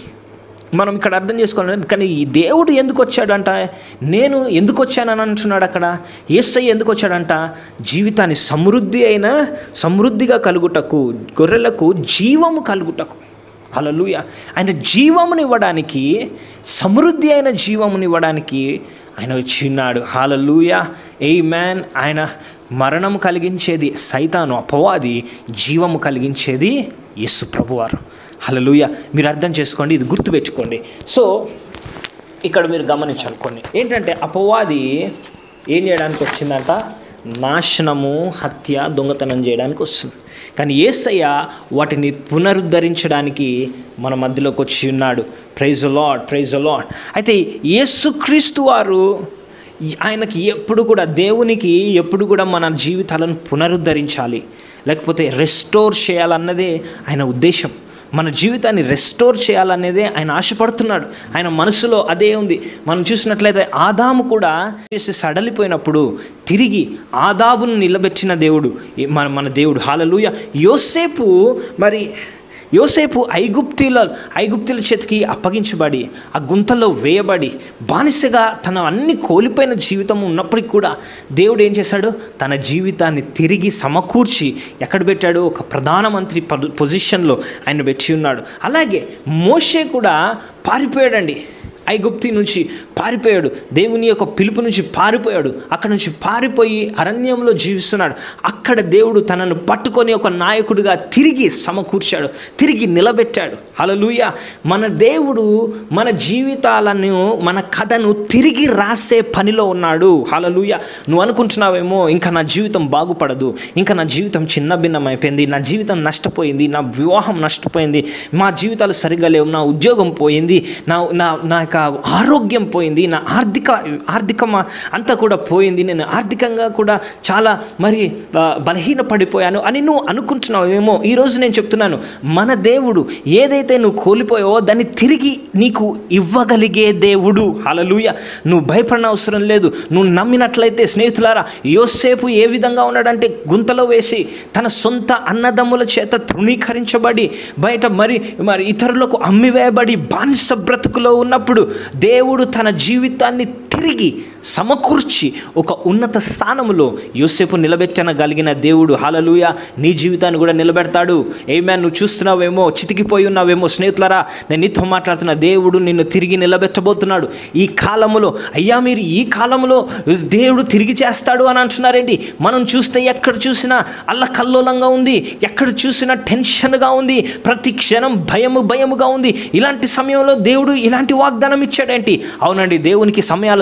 మనం ఇక్కడ అర్థం చేసుకోవాలి కానీ ఈ దేవుడు ఎందుకు వచ్చాడంట నేను ఎందుకు వచ్చానని అంటున్నాడు అక్కడ ఏసై ఎందుకు వచ్చాడంట జీవితాన్ని సమృద్ధి అయిన సమృద్ధిగా కలుగుటకు గొర్రెలకు జీవము కలుగుటకు హల్లెలూయా ఆయన జీవమునివ్వడానికి సమృద్ధి అయిన జీవమునివ్వడానికి ఆయన వచ్చిన్నాడు హాలలుయ ఏ మ్యాన్ ఆయన మరణం కలిగించేది సైతాను అపవాది జీవము కలిగించేది యేసు ప్రభువారు హలలుయ మీరు అర్థం చేసుకోండి ఇది గుర్తుపెట్టుకోండి సో ఇక్కడ మీరు గమనించాలి కొన్ని ఏంటంటే అపవాది ఏం చేయడానికి వచ్చిందంట నాశనము హత్య దొంగతనం చేయడానికి వస్తుంది కానీ ఏసయ్య వాటిని పునరుద్ధరించడానికి మన మధ్యలోకి వచ్చి ఉన్నాడు ప్రైజ్ లాడ్ ప్రైజ్ లాడ్ అయితే యేసుక్రీస్తు వారు ఆయనకి ఎప్పుడు కూడా దేవునికి ఎప్పుడు కూడా మన జీవితాలను పునరుద్ధరించాలి లేకపోతే రెస్టోర్ చేయాలన్నదే ఆయన ఉద్దేశం మన జీవితాన్ని రెస్టోర్ చేయాలనేదే ఆయన ఆశపడుతున్నాడు ఆయన మనసులో అదే ఉంది మనం చూసినట్లయితే ఆదాము కూడా చేసి సడలిపోయినప్పుడు తిరిగి ఆదాబును నిలబెట్టిన దేవుడు ఈ మన మన దేవుడు హాలలుయ యోసేపు మరి యోసేపు ఐగుప్తుల ఐగుప్తుల చేతికి అప్పగించబడి ఆ గుంతలో వేయబడి బానిసగా తన అన్ని కోల్పోయిన జీవితం ఉన్నప్పటికీ కూడా దేవుడు ఏం చేశాడు తన జీవితాన్ని తిరిగి సమకూర్చి ఎక్కడ పెట్టాడు ఒక ప్రధానమంత్రి పద- పొజిషన్లో ఆయన పెట్టి ఉన్నాడు అలాగే మోషే కూడా పారిపోయాడండి ఐగుప్తి నుంచి పారిపోయాడు దేవుని యొక్క పిలుపు నుంచి పారిపోయాడు అక్కడ నుంచి పారిపోయి అరణ్యంలో జీవిస్తున్నాడు అక్కడ దేవుడు తనను పట్టుకొని ఒక నాయకుడిగా తిరిగి సమకూర్చాడు తిరిగి నిలబెట్టాడు హలలుయ మన దేవుడు మన జీవితాలను మన కథను తిరిగి రాసే పనిలో ఉన్నాడు హలలుయ నువ్వు అనుకుంటున్నావేమో ఇంకా నా జీవితం బాగుపడదు ఇంకా నా జీవితం చిన్న భిన్నమైపోయింది నా జీవితం నష్టపోయింది నా వివాహం నష్టపోయింది మా జీవితాలు సరిగా లేవు నా ఉద్యోగం పోయింది నా నా నా యొక్క ఆరోగ్యం పోయింది నా ఆర్థిక ఆర్థిక అంతా కూడా పోయింది నేను ఆర్థికంగా కూడా చాలా మరి ఆ, బలహీన పడిపోయాను అని నువ్వు అనుకుంటున్నావేమో ఈరోజు నేను చెప్తున్నాను మన దేవుడు ఏదైతే నువ్వు కోల్పోయావో దాన్ని తిరిగి నీకు ఇవ్వగలిగే దేవుడు హలలుయ నువ్వు భయపడిన అవసరం లేదు నువ్వు నమ్మినట్లయితే స్నేహితులారా యోసేపు ఏ విధంగా ఉన్నాడంటే గుంతలో వేసి తన సొంత అన్నదమ్ముల చేత తృణీకరించబడి బయట మరి మరి ఇతరులకు అమ్మివేయబడి బానిస బ్రతుకులో ఉన్నప్పుడు దేవుడు తన జీవితాన్ని తిరిగి సమకూర్చి ఒక ఉన్నత స్థానములో యోసేపు నిలబెట్టనగలిగిన దేవుడు హలలుయ నీ జీవితాన్ని కూడా నిలబెడతాడు ఏమే నువ్వు చూస్తున్నావేమో చితికిపోయి ఉన్నావేమో స్నేహితులరా నేను నీతో మాట్లాడుతున్న దేవుడు నిన్ను తిరిగి నిలబెట్టబోతున్నాడు ఈ కాలములో అయ్యా మీరు ఈ కాలంలో దేవుడు తిరిగి చేస్తాడు అని అంటున్నారేంటి మనం చూస్తే ఎక్కడ చూసినా అల్లకల్లోలంగా ఉంది ఎక్కడ చూసినా టెన్షన్గా ఉంది ప్రతి క్షణం భయము భయముగా ఉంది ఇలాంటి సమయంలో దేవుడు ఇలాంటి వాగ్దానం ఇచ్చాడేంటి అవునండి దేవునికి సమయాలు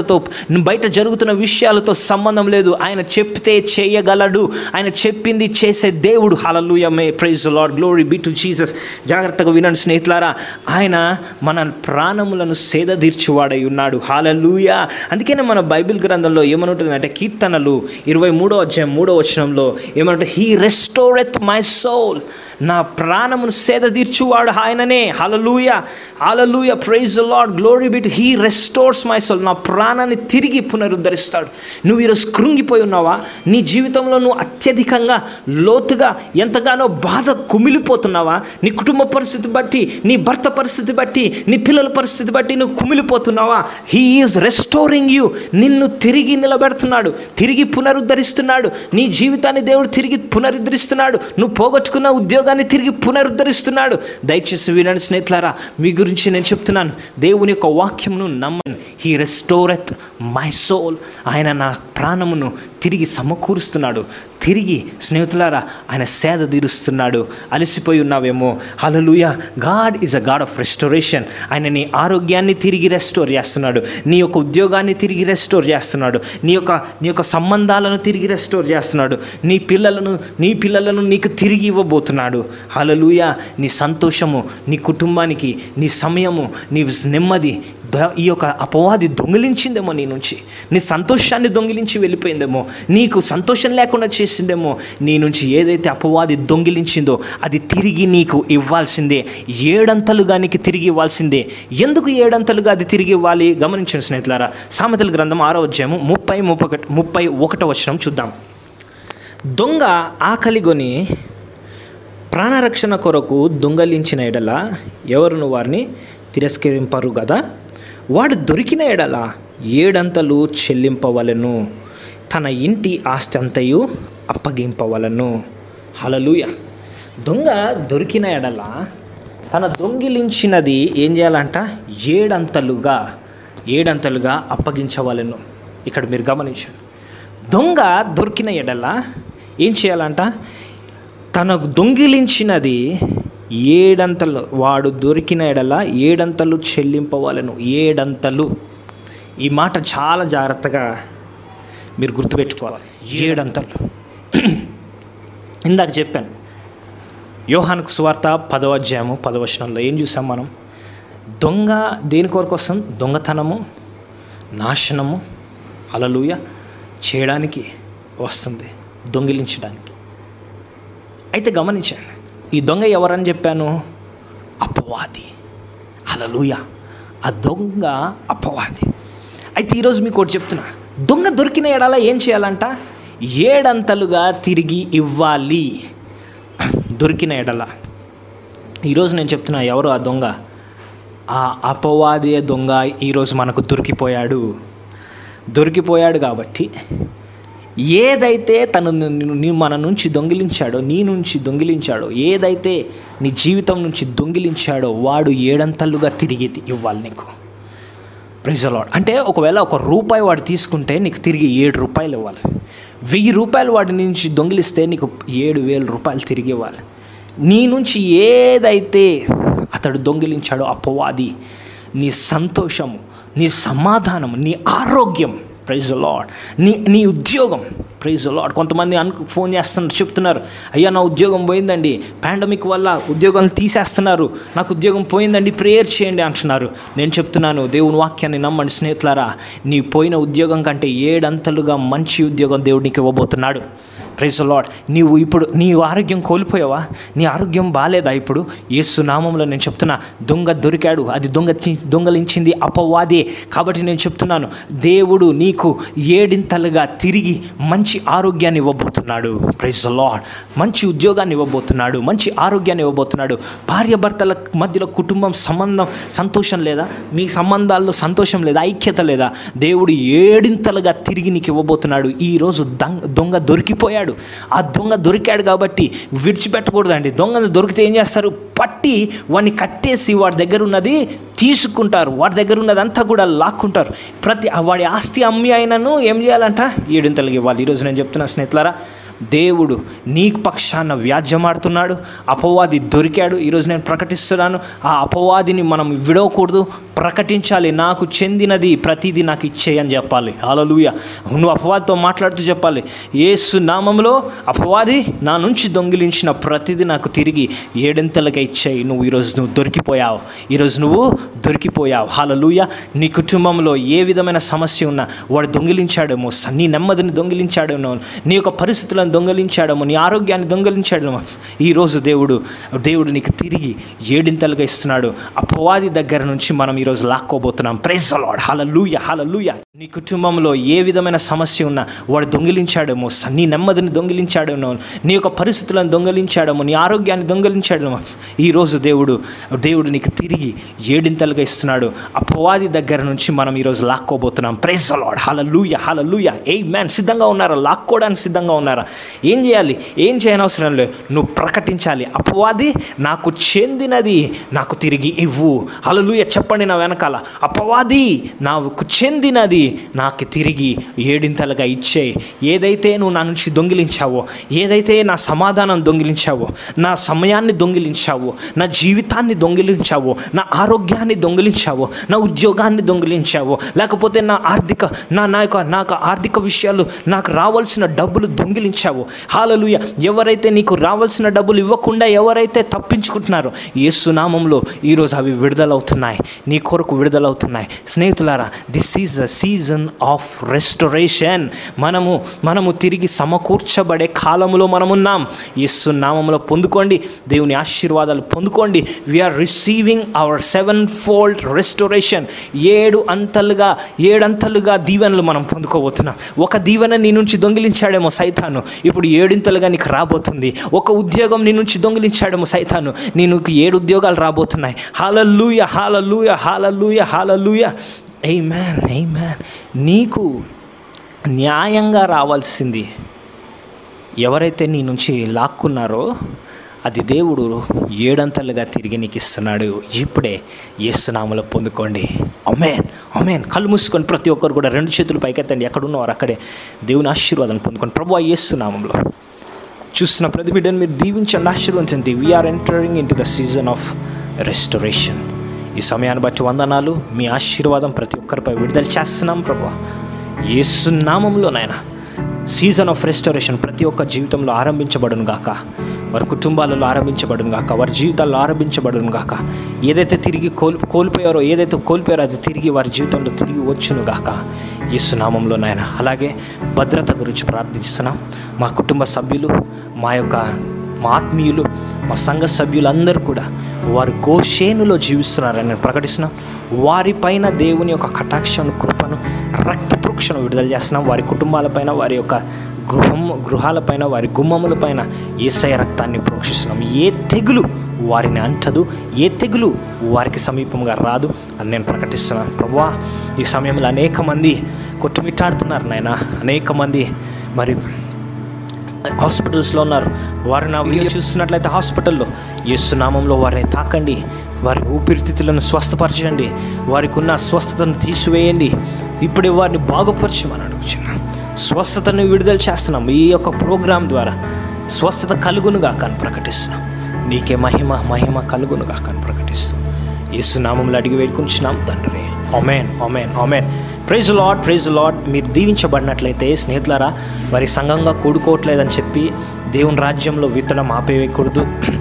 విషయాలతో బయట జరుగుతున్న విషయాలతో సంబంధం లేదు ఆయన చెప్తే చేయగలడు ఆయన చెప్పింది చేసే దేవుడు hallelujah may praise Lord glory be to Jesus జాగ్రత్తగా వినండి స్నేహితులారా ఆయన మన ప్రాణములను సేదతీర్చువాడై ఉన్నాడు హాలలుయ అందుకనే మన బైబిల్ గ్రంథంలో ఏమనుంటుంది అంటే కీర్తనలు ఇరవై మూడో అధ్యాయం మూడో వచనంలో ఏమంటే హీ రెస్టోరెత్ మై సోల్ నా ప్రాణమును సేద తీర్చువాడు ఆయననే hallelujah hallelujah praise Lord glory be he restores my soul నా ప్రాణాన్ని తిరిగి పునరుద్ధరిస్తాడు నువ్వు ఈరోజు కృంగిపోయి ఉన్నావా నీ జీవితంలో నువ్వు అత్యధికంగా లోతుగా ఎంతగానో బాధ కుమిలిపోతున్నావా నీ కుటుంబ పరిస్థితి బట్టి నీ భర్త పరిస్థితి బట్టి నీ పిల్లల పరిస్థితి బట్టి నువ్వు కుమిలిపోతున్నావా హీ ఈజ్ రెస్టోరింగ్ యూ నిన్ను తిరిగి నిలబెడుతున్నాడు తిరిగి పునరుద్ధరిస్తున్నాడు నీ జీవితాన్ని దేవుడు తిరిగి పునరుద్ధరిస్తున్నాడు నువ్వు పోగొట్టుకున్న ఉద్యోగాన్ని తిరిగి పునరుద్ధరిస్తున్నాడు దయచేసి వినండి స్నేహితులారా మీ గురించి నేను చెప్తున్నాను దేవుని యొక్క వాక్యమును నమ్మను హీ రెస్టోరెత్ మై సోల్ ఆయన నా ప్రాణమును తిరిగి సమకూరుస్తున్నాడు తిరిగి స్నేహితులారా ఆయన సేద తీరుస్తున్నాడు అలసిపోయి ఉన్నావేమో hallelujah God is a God of restoration ఆయన నీ ఆరోగ్యాన్ని తిరిగి రెస్టోర్ చేస్తున్నాడు నీ యొక్క ఉద్యోగాన్ని తిరిగి రెస్టోర్ చేస్తున్నాడు నీ యొక్క నీ యొక్క సంబంధాలను తిరిగి రెస్టోర్ చేస్తున్నాడు నీ పిల్లలను నీ పిల్లలను నీకు తిరిగి ఇవ్వబోతున్నాడు హలలుయ నీ సంతోషము నీ కుటుంబానికి నీ సమయము నీ నెమ్మది ద- ఈ యొక్క అపవాది దొంగిలించిందేమో నీ నుంచి నీ సంతోషాన్ని దొంగిలించి వెళ్ళిపోయిందేమో నీకు సంతోషం లేకుండా చేసిందేమో నీ నుంచి ఏదైతే అపవాది దొంగిలించిందో అది తిరిగి నీకు ఇవ్వాల్సిందే ఏడంతలుగా నీకు తిరిగి ఇవ్వాల్సిందే ఎందుకు ఏడంతలుగా అది తిరిగి ఇవ్వాలి గమనించిన స్నేహితులారా సామెతల గ్రంథం ఆరో అధ్యాయము ముప్పై ముప్పై ఒకటి ముప్పై ఒకటో వచనం చూద్దాం దొంగ ఆకలిగొని ప్రాణరక్షణ కొరకు దొంగలించిన ఎడల ఎవరును వారిని తిరస్కరింపరు కదా వాడు దొరికిన ఎడల ఏడంతలు చెల్లింపవలను తన ఇంటి ఆస్తి అంతయు అప్పగింపవలను హలలుయ దొంగ దొరికిన ఎడల తన దొంగిలించినది ఏం చేయాలంట ఏడంతలుగా ఏడంతలుగా అప్పగించవలను ఇక్కడ మీరు గమనించండి దొంగ దొరికిన ఎడల ఏం చేయాలంట తనకు దొంగిలించినది ఏడంతలు వాడు దొరికిన ఎడల ఏడంతలు చెల్లింపవాలను ఏడంతలు ఈ మాట చాలా జాగ్రత్తగా మీరు గుర్తుపెట్టుకోవాలి ఏడంతలు ఇందాక చెప్పాను యోహానుకు సువార్త పదవ అధ్యాయము పదవచనంలో ఏం చూసాం మనం దొంగ దేని కొరకు వస్తుంది దొంగతనము నాశనము అలలుయ చేయడానికి వస్తుంది దొంగిలించడానికి అయితే గమనించండి ఈ దొంగ ఎవరని చెప్పాను అపవాది అలలుయ ఆ దొంగ అపవాది అయితే ఈరోజు మీకు ఒకటి చెప్తున్నా దొంగ దొరికిన ఎడల ఏం చేయాలంట ఏడంతలుగా తిరిగి ఇవ్వాలి దొరికిన ఎడల ఈరోజు నేను చెప్తున్నా ఎవరు ఆ దొంగ ఆ అపవాది దొంగ ఈరోజు మనకు దొరికిపోయాడు దొరికిపోయాడు కాబట్టి ఏదైతే తను నిన్ను- నీ మన నుంచి దొంగిలించాడో నీ నుంచి దొంగిలించాడో ఏదైతే నీ జీవితం నుంచి దొంగిలించాడో వాడు ఏడంతలుగా తిరిగి ఇవ్వాలి నీకు ప్రైజ్ లాడ్ అంటే ఒకవేళ ఒక రూపాయి వాడు తీసుకుంటే నీకు తిరిగి ఏడు రూపాయలు ఇవ్వాలి వెయ్యి రూపాయలు వాడి నుంచి దొంగిలిస్తే నీకు ఏడు వేల రూపాయలు తిరిగి ఇవ్వాలి నీ నుంచి ఏదైతే అతడు దొంగిలించాడో అపవాది నీ సంతోషము నీ సమాధానము నీ ఆరోగ్యం ప్రైజ్ లాడ్ నీ నీ ఉద్యోగం ప్రైజ్ లాడ్ కొంతమంది అను ఫోన్ చేస్తున్నారు చెప్తున్నారు అయ్యా నా ఉద్యోగం పోయిందండి పాండమిక్ వల్ల ఉద్యోగాలు తీసేస్తున్నారు నాకు ఉద్యోగం పోయిందండి ప్రేయర్ చేయండి అంటున్నారు నేను చెప్తున్నాను దేవుని వాక్యాన్ని నమ్మండి స్నేహితులారా నీ పోయిన ఉద్యోగం కంటే ఏడంతలుగా మంచి ఉద్యోగం దేవుడు నీకు ఇవ్వబోతున్నాడు ప్రైజ్ లాడ్ నీవు ఇప్పుడు నీ ఆరోగ్యం కోల్పోయావా నీ ఆరోగ్యం బాగాలేదా ఇప్పుడు యేసు నామంలో నేను చెప్తున్నా దొంగ దొరికాడు అది దొంగ చి- దొంగలించింది అపవాదే కాబట్టి నేను చెప్తున్నాను దేవుడు నీకు ఏడింతలుగా తిరిగి మంచి ఆరోగ్యాన్ని ఇవ్వబోతున్నాడు ప్రైజ్ లాడ్ మంచి ఉద్యోగాన్ని ఇవ్వబోతున్నాడు మంచి ఆరోగ్యాన్ని ఇవ్వబోతున్నాడు భార్య భర్తల మధ్యలో కుటుంబం సంబంధం సంతోషం లేదా మీ సంబంధాల్లో సంతోషం లేదా ఐక్యత లేదా దేవుడు ఏడింతలుగా తిరిగి నీకు ఇవ్వబోతున్నాడు ఈరోజు దంగ దొంగ దొరికిపోయాడు ఆ దొంగ దొరికాడు కాబట్టి విడిచిపెట్టకూడదండి దొంగను దొరికితే ఏం చేస్తారు పట్టి వాడిని కట్టేసి వాడి దగ్గర ఉన్నది తీసుకుంటారు వాడి దగ్గర ఉన్నదంతా కూడా లాక్కుంటారు ప్రతి వాడి ఆస్తి అమ్మి అయినను ఏం చేయాలంట ఏడింతలకి ఇవ్వాలి ఈరోజు నేను చెప్తున్నా స్నేహితులారా దేవుడు నీ పక్షాన వ్యాజ్యమాడుతున్నాడు అపవాది దొరికాడు ఈరోజు నేను ప్రకటిస్తున్నాను ఆ అపవాదిని మనం విడవకూడదు ప్రకటించాలి నాకు చెందినది ప్రతిదీ నాకు ఇచ్చేయి అని చెప్పాలి హల్లెలూయా నువ్వు అపవాదితో మాట్లాడుతూ చెప్పాలి యేసు నామంలో అపవాది నా నుంచి దొంగిలించిన ప్రతిదీ నాకు తిరిగి ఏడెంతలుగా ఇచ్చేయి నువ్వు ఈరోజు నువ్వు దొరికిపోయావు ఈరోజు నువ్వు దొరికిపోయావు హల్లెలూయా నీ కుటుంబంలో ఏ విధమైన సమస్య ఉన్నా వాడు దొంగిలించాడేమో స- నీ నెమ్మదిని దొంగిలించాడేమో నీ యొక్క పరిస్థితులను దొంగిలించాడేమో నీ ఆరోగ్యాన్ని దొంగిలించాడేమో ఈరోజు దేవుడు దేవుడు నీకు తిరిగి ఏడింతలుగా ఇస్తున్నాడు అపవాది దగ్గర నుంచి మనం ఈరోజు లాక్కోబోతున్నాం ప్రైజ్ లాడ్ హలలుయ హలలుయ నీ కుటుంబంలో ఏ విధమైన సమస్య ఉన్నా వాడు దొంగిలించాడేమో స- నీ నెమ్మదిని దొంగిలించాడేమో నీ యొక్క పరిస్థితులను దొంగిలించాడేమో నీ ఆరోగ్యాన్ని దొంగిలించాడేమో ఈరోజు దేవుడు దేవుడు నీకు తిరిగి ఏడింతలుగా ఇస్తున్నాడు అపవాది దగ్గర నుంచి మనం ఈరోజు లాక్కోబోతున్నాం praise Lord hallelujah hallelujah amen సిద్ధంగా ఉన్నారా లాక్కోవడానికి సిద్ధంగా ఉన్నారా ఏం చేయాలి ఏం చేయనవసరం లేదు నువ్వు ప్రకటించాలి అపవాది నాకు చెందినది నాకు తిరిగి ఇవ్వు హలలుయ చెప్పండి నా వెనకాల అపవాది నాకు చెందినది నాకు తిరిగి ఏడింతలుగా ఇచ్చేయి ఏదైతే నువ్వు నా నుంచి దొంగిలించావో ఏదైతే నా సమాధానం దొంగిలించావో నా సమయాన్ని దొంగిలించావో నా జీవితాన్ని దొంగిలించావో నా ఆరోగ్యాన్ని దొంగిలించావో నా ఉద్యోగాన్ని దొంగిలించావో లేకపోతే నా ఆర్థిక నా నా యొక్క నాకు ఆర్థిక విషయాలు నాకు రావాల్సిన డబ్బులు దొంగిలించావో హాలలుయ ఎవరైతే నీకు రావాల్సిన డబ్బులు ఇవ్వకుండా ఎవరైతే తప్పించుకుంటున్నారో యేసునామంలో ఈరోజు అవి విడుదలవుతున్నాయి నీ కొరకు విడుదలవుతున్నాయి స్నేహితులారా this is a season of restoration మనము మనము తిరిగి సమకూర్చబడే కాలంలో మనమున్నాం యేసు నామంలో పొందుకోండి దేవుని ఆశీర్వాదాలు పొందుకోండి we're receiving our seven fold restoration ఏడు అంతలుగా ఏడంతలుగా దీవెనలు మనం పొందుకోబోతున్నాం ఒక దీవెన నీ నుంచి దొంగిలించాడేమో సైతాను ఇప్పుడు ఏడింతలుగా నీకు రాబోతుంది ఒక ఉద్యోగం నీ నుంచి దొంగిలించాడేమో సైతాను నీకు ఏడు ఉద్యోగాలు రాబోతున్నాయి హాలూయ హాలూయ హాలూయ హాలూయ ఎయ్ మ్యాన్ ఎయ్ మ్యాన్ నీకు న్యాయంగా రావాల్సింది ఎవరైతే నీ నుంచి లాక్కున్నారో అది దేవుడు ఏడంతలుగా తిరిగి నీకు ఇస్తున్నాడు ఇప్పుడే ఏసునామలో పొందుకోండి అమేన్ అమేన్ కళ్ళు మూసుకొని ప్రతి ఒక్కరు కూడా రెండు చేతులు పైకెత్తండి ఎక్కడున్నవారు అక్కడే దేవుని ఆశీర్వాదం పొందుకోండి ప్రభు ఏసునామంలో చూస్తున్న ప్రతి బిడ్డను మీరు దీవించండి ఆశీర్వదించండి we're entering into the season of restoration ఈ సమయాన్ని బట్టి వందనాలు మీ ఆశీర్వాదం ప్రతి ఒక్కరిపై విడుదల చేస్తున్నాం ప్రభు ఏసునామంలో నాయన సీజన్ ఆఫ్ రెస్టరేషన్ ప్రతి ఒక్క జీవితంలో ఆరంభించబడును గాక వారి కుటుంబాలలో ఆరంభించబడును గాక వారి జీవితాల్లో ఆరంభించబడును గాక ఏదైతే తిరిగి కోల్ కోల్పోయారో ఏదైతే కోల్పోయారో అది తిరిగి వారి జీవితంలో తిరిగి వచ్చును గాక యేసునామంలో నాయన అలాగే భద్రత గురించి ప్రార్థిస్తున్నాం మా కుటుంబ సభ్యులు మా యొక్క మా ఆత్మీయులు మా సంఘ సభ్యులందరూ కూడా వారు గోషేనులో జీవిస్తున్నారని నేను ప్రకటిస్తున్నాం వారిపైన దేవుని యొక్క కటాక్షను కృపను రక్తపృక్షను విడుదల చేస్తున్నాం వారి కుటుంబాలపైన వారి యొక్క గృహం గృహాలపైన వారి గుమ్మములపైన ఏసయ రక్తాన్ని ప్రోక్షిస్తున్నాం ఏ తెగులు వారిని అంటదు ఏ తెగులు వారికి సమీపంగా రాదు అని నేను ప్రకటిస్తున్నాను ప్రభువా ఈ సమయంలో అనేక మంది కొట్టుమిట్టాడుతున్నారు నాయన అనేక మంది మరి హాస్పిటల్స్లో ఉన్నారు వారు నా వీడియో చూస్తున్నట్లయితే హాస్పిటల్లో యేసునామంలో వారిని తాకండి వారి ఊపిరితిత్తులను స్వస్థపరచండి వారికి ఉన్న స్వస్థతను తీసివేయండి ఇప్పుడే వారిని బాగుపరచమని అడుగుచున్నాం స్వస్థతను విడుదల చేస్తున్నాం ఈ యొక్క ప్రోగ్రాం ద్వారా స్వస్థత కలుగునుగా కానీ ప్రకటిస్తున్నాం నీకే మహిమ మహిమ కలుగునుగా కానీ ప్రకటిస్తాం యేసునామంలో అడిగి వేడుకుంటున్నాం తండ్రి amen amen amen praise lord praise Lord మీరు దీవించబడినట్లయితే స్నేహితులారా వారి సంఘంగా కూడుకోవట్లేదని చెప్పి దేవుని రాజ్యంలో విత్తడం ఆపేయకూడదు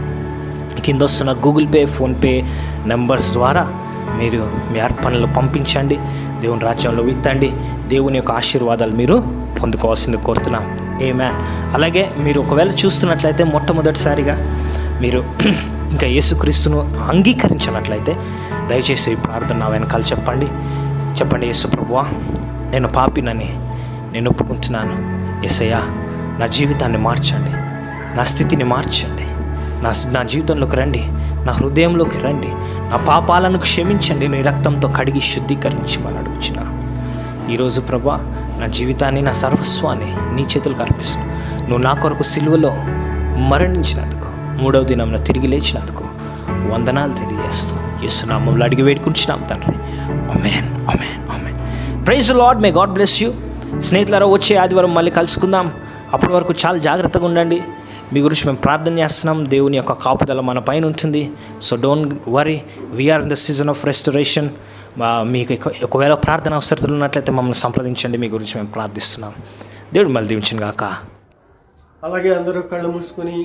కింద వస్తున్న గూగుల్ పే ఫోన్పే నెంబర్స్ ద్వారా మీరు మీ అర్పణలు పంపించండి దేవుని రాజ్యంలో విత్తండి దేవుని యొక్క ఆశీర్వాదాలు మీరు పొందుకోవాల్సింది కోరుతున్నాం ఏ మ్యాన్ అలాగే మీరు ఒకవేళ చూస్తున్నట్లయితే మొట్టమొదటిసారిగా మీరు ఇంకా యేసుక్రీస్తును అంగీకరించినట్లయితే దయచేసి ఈ ప్రార్థన నా వెనకాల చెప్పండి చెప్పండి యేసు ప్రభువా నేను పాపినని నేను ఒప్పుకుంటున్నాను ఎసయ్యా నా జీవితాన్ని మార్చండి నా స్థితిని మార్చండి నా నా జీవితంలోకి రండి నా హృదయంలోకి రండి నా పాపాలను క్షమించండి నీ రక్తంతో కడిగి శుద్ధీకరించమని అడుగుచున్నా ఈరోజు ప్రభా నా జీవితాన్ని నా సర్వస్వాన్ని నీ చేతులకు అర్పిస్తున్నాను నువ్వు నా కొరకు సిలువలో మరణించినందుకు మూడవ దినంలో తిరిగి లేచినందుకు వందనాలు తెలియజేస్తూ యేసునామంలో అడిగి వేడుకుంటున్నాం తండ్రి amen amen amen praise Lord may God bless you స్నేహితులారా వచ్చే ఆదివారం మళ్ళీ కలుసుకుందాం అప్పటి వరకు చాలా జాగ్రత్తగా ఉండండి మీ గురించి మేము ప్రార్థన చేస్తున్నాం దేవుని యొక్క కాపుదల మన పైన ఉంటుంది so don't worry we're in the season of restoration మీకు ఎక్క- ఒకవేళ ప్రార్థన అవసరతలు ఉన్నట్లయితే మమ్మల్ని సంప్రదించండి మీ గురించి మేము ప్రార్థిస్తున్నాం దేవుడు మళ్ళీ దీవించిన గాక అలాగే అందరూ కళ్ళు మూసుకొని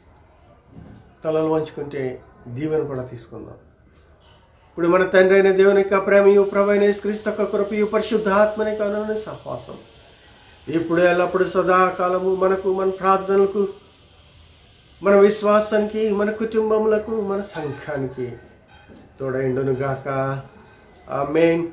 తలలు వంచుకుంటే దీవెన కూడా తీసుకుందాం ఇప్పుడు మన తండ్రి అయిన దేవుని యొక్క ప్రేమయు ప్రభైన క్రీస్తు యొక్క కృపయు పరిశుద్ధాత్మని కనుని సహవాసం ఇప్పుడు ఎల్లప్పుడు సదాకాలము మనకు మన ప్రార్థనలకు మన విశ్వాసానికి మన కుటుంబములకు మన సంఘానికి తోడైండును గాక amen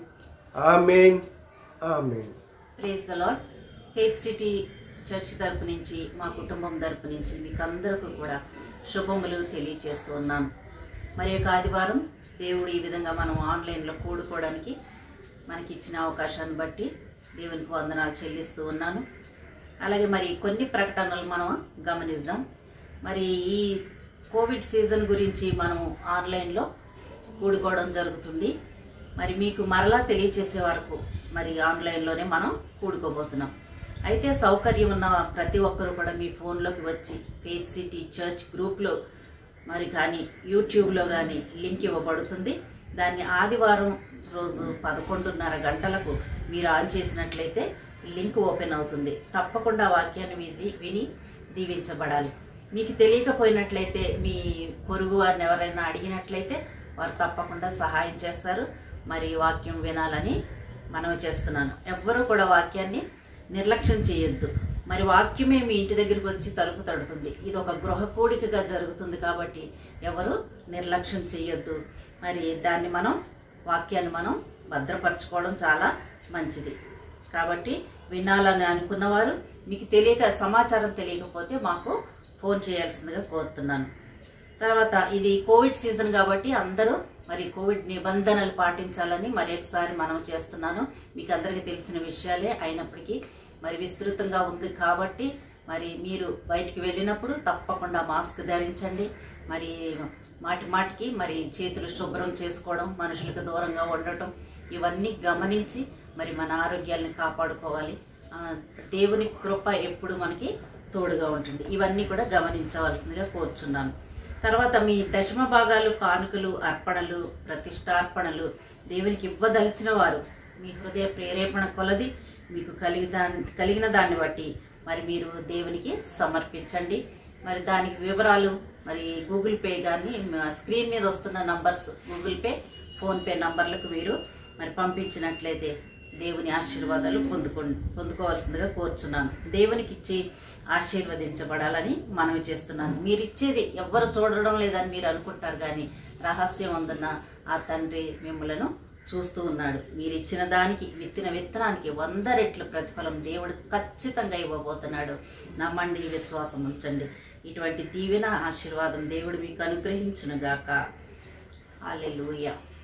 amen amen praise the Lord Faith City Church తరపు నుంచి మా కుటుంబం తరపు నుంచి మీకు అందరికీ కూడా శుభములు తెలియజేస్తూ ఉన్నాను మరి యొక్క ఆదివారం దేవుడు ఈ విధంగా మనం ఆన్లైన్లో కూడుకోవడానికి మనకి ఇచ్చిన అవకాశాన్ని బట్టి దేవునికి వందనాలు చెల్లిస్తూ ఉన్నాను అలాగే మరి కొన్ని ప్రకటనలు మనం గమనిద్దాం మరి ఈ కోవిడ్ సీజన్ గురించి మనం ఆన్లైన్లో కూడుకోవడం జరుగుతుంది మరి మీకు మరలా తెలియచేసే వరకు మరి ఆన్లైన్లోనే మనం కూడుకోబోతున్నాం అయితే సౌకర్యం ఉన్న ప్రతి ఒక్కరు కూడా మీ ఫోన్లోకి వచ్చి ఫేత్ సిటీ చర్చ్ గ్రూప్లో మరి కానీ యూట్యూబ్లో కానీ లింక్ ఇవ్వబడుతుంది దాన్ని ఆదివారం రోజు పదకొండున్నర గంటలకు మీరు ఆన్ చేసినట్లయితే లింక్ ఓపెన్ అవుతుంది తప్పకుండా వాక్యాన్ని విని విని దీవించబడాలి మీకు తెలియకపోయినట్లయితే మీ పొరుగు వారిని ఎవరైనా అడిగినట్లయితే వారు తప్పకుండా సహాయం చేస్తారు మరి వాక్యం వినాలని మనవి చేస్తున్నాను ఎవ్వరూ కూడా వాక్యాన్ని నిర్లక్ష్యం చేయొద్దు మరి వాక్యమే మీ ఇంటి దగ్గరికి వచ్చి తలుపు తడుతుంది ఇది ఒక గృహ కూడికగా జరుగుతుంది కాబట్టి ఎవరు నిర్లక్ష్యం చేయొద్దు మరి దాన్ని మనం వాక్యాన్ని మనం భద్రపరచుకోవడం చాలా మంచిది కాబట్టి వినాలని అనుకున్నవారు మీకు తెలియక సమాచారం తెలియకపోతే మాకు ఫోన్ చేయాల్సిందిగా కోరుతున్నాను తర్వాత ఇది కోవిడ్ సీజన్ కాబట్టి అందరూ మరి కోవిడ్ నిబంధనలు పాటించాలని మరి ఒకసారి మనం చేస్తున్నాను మీకు అందరికీ తెలిసిన విషయాలే అయినప్పటికీ మరి విస్తృతంగా ఉంది కాబట్టి మరి మీరు బయటికి వెళ్ళినప్పుడు తప్పకుండా మాస్క్ ధరించండి మరి మాటి మాటికి మరి చేతులు శుభ్రం చేసుకోవడం మనుషులకు దూరంగా ఉండటం ఇవన్నీ గమనించి మరి మన ఆరోగ్యాలను కాపాడుకోవాలి ఆ, దేవుని కృప ఎప్పుడు మనకి తోడుగా ఉంటుంది ఇవన్నీ కూడా గమనించవలసిందిగా కోరుచున్నాను తర్వాత మీ దశమ భాగాలు కానుకలు అర్పణలు ప్రతిష్టార్పణలు దేవునికి ఇవ్వదలిచిన వారు మీ హృదయ ప్రేరేపణ కొలది మీకు కలిగి దాని కలిగిన దాన్ని బట్టి మరి మీరు దేవునికి సమర్పించండి మరి దానికి వివరాలు మరి గూగుల్ పే కానీ స్క్రీన్ మీద వస్తున్న నంబర్స్ గూగుల్ పే ఫోన్పే నంబర్లకు మీరు మరి పంపించినట్లయితే దేవుని ఆశీర్వాదాలు పొందుకో పొందుకోవాల్సిందిగా కోరుచున్నాను దేవునికి ఇచ్చి ఆశీర్వదించబడాలని మనవి చేస్తున్నాను మీరు ఇచ్చేది ఎవ్వరు చూడడం లేదని మీరు అనుకుంటారు కానీ రహస్యం అందున్న ఆ తండ్రి మిమ్మలను చూస్తూ ఉన్నాడు మీరు ఇచ్చిన దానికి విత్తిన విత్తనానికి వంద రెట్ల ప్రతిఫలం దేవుడు ఖచ్చితంగా ఇవ్వబోతున్నాడు నమ్మండి విశ్వాసం ఉంచండి ఇటువంటి దీవెన ఆశీర్వాదం దేవుడు మీకు అనుగ్రహించునుగాక హల్లెలూయా